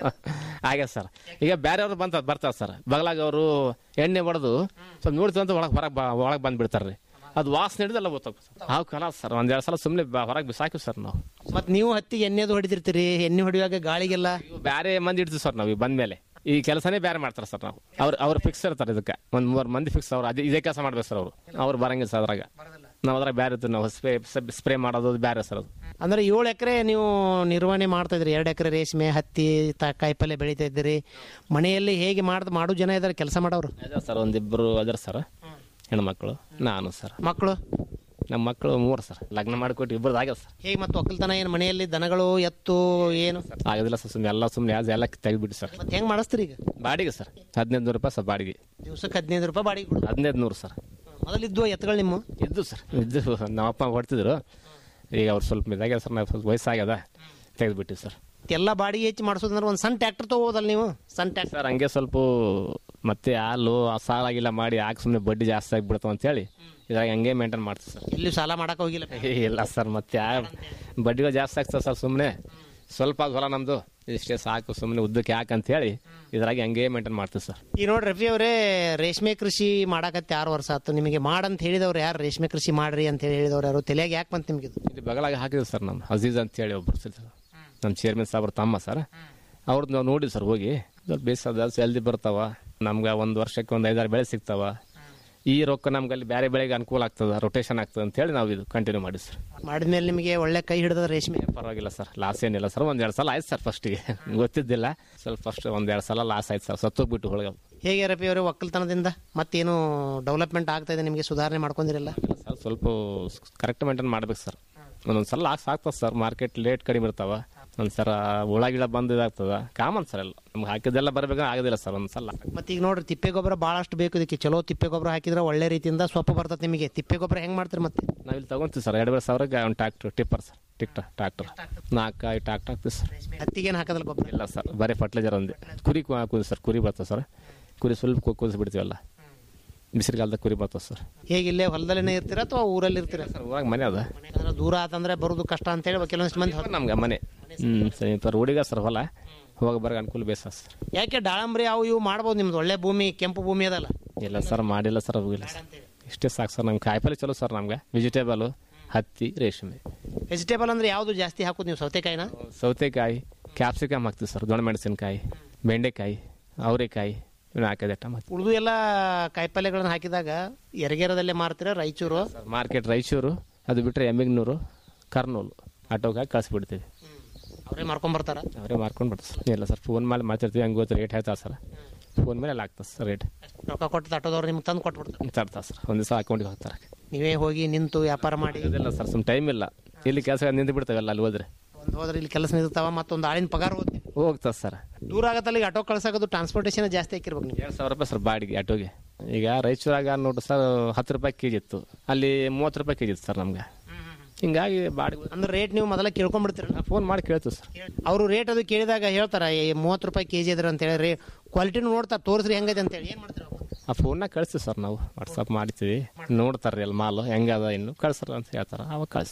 ಹಾಗೆ ಸರ್ ಈಗ ಬೇರೆಯವ್ರು ಬಂತ ಬರ್ತಾರೆ ಸರ್ ಬಗಲಾಗ ಅವರು ಎಣ್ಣೆ ಹೊಡೆದು ಸ್ವಲ್ಪ ನೋಡ್ತೀವಿ ಅಂತ ಒಳಗೆ ಹೊರಗೆ ಒಳಗೆ ಬಂದ್ಬಿಡ್ತಾರೆ ರೀ ಅದು ವಾಸನೆ ಹಿಡಿದು ಎಲ್ಲ ಗೊತ್ತಾಗ್ತದೆ ಹಾವು ಕಲ ಸರ್ ಒಂದೆರಡು ಸಲ ಸುಮ್ಮನೆ ಹೊರಗೆ ಬಿಸಾಕಿವಿ ಸರ್ ನಾವು ಮತ್ತೆ ನೀವು ಹತ್ತಿಗೆ ಎಣ್ಣೆದು ಹೊಡಿದಿರ್ತೀರಿ ಎಣ್ಣೆ ಹೊಡಿಯುವಾಗ ಗಾಳಿಗೆಲ್ಲ ಬೇರೆ ಮಂದಿ ಇಡ್ತೀವಿ ಸರ್ ನಾವು ಬಂದ್ಮೇಲೆ ಈ ಕೆಲಸನೇ ಬೇರೆ ಮಾಡ್ತಾರೆ ಸರ್ ನಾವು ಅವ್ರು ಅವ್ರು ಫಿಕ್ಸ್ ಇರ್ತಾರೆ ಇದಕ್ಕೆ ಒಂದು ಮೂರು ಮಂದಿ ಫಿಕ್ಸ್ ಅವ್ರು ಅದೇ ಇದೇ ಕೆಲಸ ಮಾಡ್ಬೇಕು ಸರ್ ಅವರು ಅವ್ರು ಬರಂಗಿಲ್ಲ ಸರ್ ಅದ್ರಾಗ ನಾವು ಅದ್ರಾಗ ಬೇರೆ ಇರ್ತೀವಿ ನಾವು ಸ್ಪ್ರೇ ಸ್ಪ್ರೇ ಮಾಡೋದು ಅದು ಬೇರೆ ಸರ್ ಅದು ಅಂದ್ರೆ ಏಳು ಎಕರೆ ನೀವು ನಿರ್ವಹಣೆ ಮಾಡ್ತಾ ಇದ್ರಿ ಎರಡು ಎಕರೆ ರೇಷ್ಮೆ ಹತ್ತಿ ತ ಕಾಯಿಪಲ್ಲೆ ಬೆಳೀತಾ ಇದ್ದೀರಿ ಮನೆಯಲ್ಲಿ ಹೇಗೆ ಮಾಡ್ ಮಾಡೋ ಜನ ಇದ್ದಾರೆ ಕೆಲಸ ಮಾಡೋರು ಅದೇ ಸರ್ ಒಂದಿಬ್ಬರು ಅದರ ಸರ್ ಹೆಣ್ಮಕ್ಳು ನಾನು ಸರ್ ಮಕ್ಕಳು ನಮ್ಮ ಮಕ್ಕಳು ಮೂರು ಸರ್ ಲಗ್ನ ಮಾಡಿಕೊಟ್ಟು ಇಬ್ಬರದ್ದು ಆಗ್ಯದ ಸರ್ ಹೇಗೆ ಮತ್ತೆ ಒಕ್ಕಲ್ತನ ಏನು ಮನೆಯಲ್ಲಿ ದನಗಳು ಎತ್ತು ಏನು ಆಗೋದಿಲ್ಲ ಸರ್ ಸುಮ್ಮನೆ ಎಲ್ಲ ಸುಮ್ಮನೆ ಯಾವ್ದು ಎಲ್ಲ ತೆಗೆದ್ಬಿಟ್ಟು ಸರ್ ಮತ್ತೆ ಹೆಂಗ್ ಮಾಡಿಸ್ತೀರಿ ಈಗ ಬಾಡಿಗೆ ಸರ್ ಹದಿನೈದು ನೂರು ರೂಪಾಯಿ ಸರ್ ಬಾಡಿಗೆ ದಿವಸಕ್ಕೆ ಹದಿನೈದು ರೂಪಾಯಿ ಬಾಡಿಗೆ ಕೊಡು ಹದಿನೈದು ನೂರು ಸರ್ ಮೊದಲಿದ್ದು ಎತ್ತುಗಳು ನಿಮ್ಮ ಇದ್ದು ಸರ್ ಇದ್ದು ನಮ್ಮಪ್ಪ ಹೊಡ್ತಿದ್ರು ಈಗ ಅವ್ರು ಸ್ವಲ್ಪ ಇದಾಗ್ಯದ ಸರ್ ನಾವು ಸ್ವಲ್ಪ ವಯಸ್ಸಾಗ್ಯದ ತೆಗೆದ್ಬಿಟ್ಟಿವಿ ಸರ್ ಎಲ್ಲ ಬಾಡಿಗೆ ಹೆಚ್ಚು ಮಾಡಿಸೋದಂದ್ರೆ ಒಂದು ಸಣ್ಣ ಟ್ರ್ಯಾಕ್ಟರ್ ತಗೋಬೋದಲ್ಲ ನೀವು ಸಣ್ಣ ಟ್ರ್ಯಾಕ್ಟರ್ ಸರ್ ಹಂಗೆ ಸ್ವಲ್ಪ ಮತ್ತೆ ಹಾಲು ಆ ಸಾಲಾಗಿಲ್ಲ ಮಾಡಿ ಯಾಕೆ ಸುಮ್ಮನೆ ಬಡ್ಡಿ ಜಾಸ್ತಿ ಆಗಿಬಿಡ್ತಾವ ಅಂತೇಳಿ ಇದ್ರಾಗ ಹಂಗೆ ಮೇಂಟೈನ್ ಮಾಡ್ತೀವಿ ಸರ್ ಎಲ್ಲಿ ಸಾಲ ಮಾಡಕ್ ಹೋಗಿಲ್ಲ ಇಲ್ಲ ಸರ್ ಮತ್ತೆ ಯಾ ಬಡ್ಡಿಗಳು ಜಾಸ್ತಿ ಆಗ್ತದೆ ಸರ್ ಸುಮ್ಮನೆ ಸ್ವಲ್ಪ ಹೊಲ ನಮ್ಮದು ಇಷ್ಟೇ ಸಾಕು ಸುಮ್ಮನೆ ಉದ್ದಕ್ಕೆ ಯಾಕೆ ಅಂತೇಳಿ ಇದ್ರಾಗ ಹಂಗೆ ಮೇಂಟೈನ್ ಮಾಡ್ತೀವಿ ಸರ್ ಈಗ ನೋಡಿ ರಫಿ ಅವರೇ ರೇಷ್ಮೆ ಕೃಷಿ ಮಾಡಾಕತ್ತೆ ಆರು ವರ್ಷ ಆಯ್ತು ನಿಮಗೆ ಮಾಡಂತ ಹೇಳಿದವ್ರು ಯಾರು ರೇಷ್ಮೆ ಕೃಷಿ ಮಾಡ್ರಿ ಅಂತ ಹೇಳಿ ಹೇಳಿದವ್ರು ಯಾರು ತಲೆಯಾಗ ಯಾಕೆ ಬಂತು ನಿಮಗೆ ಇದು ಇಲ್ಲಿ ಬಗಲಾಗ ಹಾಕಿದ್ವಿ ಸರ್ ನಮ್ಮ ಅಜೀಜ್ ಅಂತೇಳಿ ಒಬ್ಬರು ಸರ್ ನಮ್ಮ ಚೇರ್ಮನ್ ಸಾಬ್ರ ತಮ್ಮ ಸರ್ ಅವ್ರದ್ದು ನಾವು ನೋಡಿ ಸರ್ ಹೋಗಿ ಬೇಸದ ಜಲ್ದಿ ಬರ್ತಾವ ನಮ್ಗೆ ಒಂದು ವರ್ಷಕ್ಕೆ ಒಂದು ಐದಾರು ಬೆಳೆ ಸಿಗ್ತಾವ ಈ ರೊಕ್ಕ ನಮ್ಗೆ ಅಲ್ಲಿ ಬೇರೆ ಬೆಳೆಗೆ ಅನುಕೂಲ ಆಗ್ತದ ರೊಟೇಷನ್ ಆಗ್ತದೆ ಅಂತೇಳಿ ನಾವು ಇದು ಕಂಟಿನ್ಯೂ ಮಾಡಿ ಸರ್ ಮಾಡಿದ್ಮೇಲೆ ನಿಮಗೆ ಒಳ್ಳೆ ಕೈ ಹಿಡಿದ ರೇಷ್ಮೆ ಪರವಾಗಿಲ್ಲ ಸರ್ ಲಾಸ್ ಏನಿಲ್ಲ ಸರ್ ಒಂದ್ ಎರಡು ಸಲ ಆಯ್ತು ಸರ್ ಫಸ್ಟಿಗೆ ಗೊತ್ತಿದ್ದಿಲ್ಲ ಸ್ವಲ್ಪ ಫಸ್ಟ್ ಒಂದ್ ಎರಡು ಸಲ ಲಾಸ್ ಆಯ್ತು ಸರ್ ಸತ್ತೋಗ್ಬಿಟ್ಟು ಹೊಳಗ ಹೇಗೆ ರಫಿ ಅವರೇ ಒಕ್ಕಲ್ತನದಿಂದ ಮತ್ತೇನು ಡೆವಲಪ್ಮೆಂಟ್ ಆಗ್ತಾ ಇದೆ ನಿಮಗೆ ಸುಧಾರಣೆ ಮಾಡ್ಕೊಂಡಿರಲ್ಲ ಸರ್ ಸ್ವಲ್ಪ ಕರೆಕ್ಟ್ ಮೇಂಟೈನ್ ಮಾಡ್ಬೇಕು ಸರ್ ಒಂದೊಂದು ಸಲ ಲಾಸ್ ಆಗ್ತದೆ ಸರ್ ಮಾರ್ಕೆಟ್ ಲೇಟ್ ಕಡಿಮೆ ಇರ್ತಾವ ಒಂದ್ಸಲ ಹುಳ ಗಿಳ ಬಂದು ಇದಾಗ್ತದ ಕಾಮನ್ ಸರ್ ಎಲ್ಲ ನಮ್ಗೆ ಹಾಕಿದ್ದೆಲ್ಲ ಬರ್ಬೇಕಂದ್ರೆ ಆಗೋದಿಲ್ಲ ಸರ್ ಒಂದ್ಸಲ ಮತ್ತೆ ಈಗ ನೋಡ್ರಿ ತಿಪ್ಪೆ ಗೊಬ್ಬರ ಭಾಳಷ್ಟು ಬೇಕು ಇದಕ್ಕೆ ಚಲೋ ತಿಪ್ಪೆ ಗೊಬ್ಬರ ಹಾಕಿದ್ರೆ ಒಳ್ಳೆ ರೀತಿಯಿಂದ ಸೊಪ್ಪು ಬರ್ತದೆ ನಿಮಗೆ ತಿಪ್ಪೆ ಗೊಬ್ಬರ ಹೆಂಗ್ ಮಾಡ್ತೀರಿ ಮತ್ತೆ ನಾವ್ ಇಲ್ಲಿ ತಗೊಂತೀವಿ ಸರ್ ಎರಡುವರೆ ಸಾವಿರಕ್ಕೆ ಒಂದು ಟ್ರಾಕ್ಟರ್ ಟಿಪ್ಪರ್ ಸರ್ ಟಿಕ್ಟರ್ ಟ್ರಾಕ್ಟರ್ ನಾಲ್ಕು ಐದು ಟ್ರಾಕ್ಟರ್ ಹಾಕ್ತೀವಿ ಸರ್ ಹತ್ತಿಗೇನು ಹಾಕೋದಿಲ್ಲ ಗೊಬ್ಬರ ಇಲ್ಲ ಸರ್ ಬರೀ ಫರ್ಟಿಲೈಸರ್ ಒಂದೇ ಕುರಿ ಕು- ಹಾಕುದು ಸರ್ ಕುರಿ ಬರ್ತದೆ ಸರ್ ಕುರಿ ಸ್ವಲ್ಪ ಕೂದಿಸಿ ಬಿಡ್ತೀವಲ್ಲ ಬಿಸಿಲುಗಾಲದಾಗ ಕುರಿ ಬರ್ತದೆ ಸರ್ ಹೇಗೆ ಇಲ್ಲೇ ಹೊಲದಲ್ಲೇ ಇರ್ತೀರಾ ಅಥವಾ ಊರಲ್ಲಿ ಇರ್ತೀರಾ ಸರ್ ಊರಾಗ ಮನೆ ಅದ ಯಾಕಂದ್ರೆ ದೂರ ಆತಂದ್ರೆ ಬರೋದು ಕಷ್ಟ ಅಂತೇಳಿ ಕೆಲವೊಂದಿಷ್ಟು ಮಂದಿ ಹೊರ- ನಮ್ಗೆ ಮನೆ ಹ್ಞೂ ಸರಿ ಸರ್ ಹುಡುಗ ಸರ್ ಹೊಲ ಹೋಗಿ ಬರೋಕೆ ಅನುಕೂಲ ಬೇಸ ಸರ್ ಯಾಕೆ ದಾಳಂಬ್ರಿ ಅವು ಇವು ಮಾಡ್ಬೋದು ನಿಮ್ದು ಒಳ್ಳೆ ಭೂಮಿ ಕೆಂಪು ಭೂಮಿ ಅದಲ್ಲ ಇಲ್ಲ ಸರ್ ಮಾಡಿಲ್ಲ ಸರ್ ಹೋಗಿಲ್ಲ ಸರ್ ಇಷ್ಟೇ ಸಾಕು ಸರ್ ನಮ್ಗೆ ಕಾಯಿಪಲ್ಲೆ ಚಲೋ ಸರ್ ನಮ್ಗೆ ವೆಜಿಟೇಬಲು ಹತ್ತಿ ರೇಷ್ಮೆ ವೆಜಿಟೇಬಲ್ ಅಂದ್ರೆ ಯಾವುದು ಜಾಸ್ತಿ ಹಾಕೋದು ನೀವು ಸೌತೆಕಾಯಿನ ಸೌತೆಕಾಯಿ ಕ್ಯಾಪ್ಸಿಕಮ್ ಹಾಕ್ತೀವಿ ಸರ್ ದೊಣ್ಣೆ ಮೆಣಸಿನ್ಕಾಯಿ ಬೆಂಡೆಕಾಯಿ ಅವರೆಕಾಯಿ ಇವನ್ನ ಹಾಕಿದೆ ಟಮಾಟೆ ಉಳಿದು ಎಲ್ಲ ಕಾಯಿಪಲ್ಯಗಳನ್ನ ಹಾಕಿದಾಗ ಎರಗೇರದಲ್ಲೇ ಮಾರ್ತೀರಾ ರಾಯಚೂರು ಮಾರ್ಕೆಟ್ ರಾಯಚೂರು ಅದು ಬಿಟ್ಟರೆ ಎಮ್ಮಿಗ್ನೂರು ಕರ್ನೂಲು ಆಟೋಗೆ ಹಾಕಿ ಕಳಿಸ್ಬಿಡ್ತೀವಿ ಅವರೇ ಮಾರ್ಕೊಂಬರ್ತಾರ ಅವರೇ ಮಾರ್ಕೊಂಡು ಬಿಡ್ತಾರೆ ಸರ್ ಇಲ್ಲ ಸರ್ ಫೋನ್ ಮೇಲೆ ಮಾಡ್ತಿರ್ತೀವಿ ಹಂಗೆ ಗೊತ್ತು ರೇಟ್ ಹೇಳ್ತಾರೆ ಸರ್ ಫೋನ್ ಮೇಲೆ ಎಲ್ಲ ಆಗ್ತದೆ ಸರ್ ರೇಟ್ ರೊಕ್ಕ ಕೊಟ್ಟು ಆಟೋದವ್ರು ನಿಮ್ಗೆ ತಂದು ಕೊಟ್ಬಿಡ್ತಾರೆ ತರ್ತಾರೆ ಸರ್ ಒಂದು ದಿವಸ ಅಕೌಂಟಿಗೆ ಹೋಗ್ತಾರೆ ನೀವೇ ಹೋಗಿ ನಿಂತು ವ್ಯಾಪಾರ ಮಾಡಿ ಇಲ್ಲ ಸರ್ ಸುಮ್ ಟೈಮ್ ಇಲ್ಲ ಇಲ್ಲಿ ಕೆಲಸ ನಿಂತು ಬಿಡ್ತಾವಲ್ಲ ಅಲ್ಲಿ ಹೋದ್ರೆ ಒಂದು ಹೋದ್ರೆ ಇಲ್ಲಿ ಕೆಲಸ ನಿಲ್ತಾವ ಮತ್ತೊಂದು ಆಳಿನ ಪಗಾರ ಹೋಗುತ್ತೆ ಹೋಗ್ತದೆ ಸರ್ ದೂರ ಆಗತ್ತಲ್ಲ ಈಗ ಆಟೋ ಕಳ್ಸೋದು ಟ್ರಾನ್ಸ್ಪೋರ್ಟೇಷನ್ ಜಾಸ್ತಿ ಹಾಕಿರ್ಬೇಕು ನೀವು ಎರಡು ಸಾವಿರ ರೂಪಾಯಿ ಸರ್ ಬಾಡಿಗೆ ಆಟೋಗೆ ಈಗ ರಾಯಚೂರಾಗ ನೋಡ್ರಿ ಸರ್ ಹತ್ತು ರೂಪಾಯಿ ಕೆ ಜಿ ಇತ್ತು ಅಲ್ಲಿ ಮೂವತ್ತು ರೂಪಾಯಿ ಕೆ ಜಿ ಇತ್ತು ಸರ್ ನಮ್ಗೆ ಹಿಂಗಾಗಿ ಬಾಡಿಗೆ ಅಂದ್ರೆ ರೇಟ್ ನೀವು ಮೊದಲ ಕೇಳ್ಕೊಂಡ್ಬಿಡ್ತೀರಲ್ಲ ಫೋನ್ ಮಾಡಿ ಕೇಳ್ತೀವಿ ಸರ್ ಅವರು ರೇಟ್ ಅದು ಕೇಳಿದಾಗ ಹೇಳ್ತಾರ ಮೂವತ್ತು ರೂಪಾಯಿ ಕೆ ಜಿ ಇದ್ರ ಅಂತ ಹೇಳಿ ಕ್ವಾಲಿಟಿನೂ ನೋಡ್ತಾ ತೋರಿಸ್ರಿ ಹೆಂಗೈತೆ ಅಂತ ಹೇಳಿ ಏನು ಮಾಡ್ತಾರೆ ಆ ಫೋನ್ನಾಗ ಕಳಿಸ್ತೀವಿ ಸರ್ ನಾವು ವಾಟ್ಸಪ್ ಮಾಡ್ತೀವಿ ನೋಡ್ತಾರೆ ಎಲ್ಲ ಮಾಲು ಹೆಂಗದ ಇನ್ನು ಕಳ್ಸ್ರ ಅಂತ ಹೇಳ್ತಾರೆ ಅವಾಗ ಕಳಿಸ್ತೀವಿ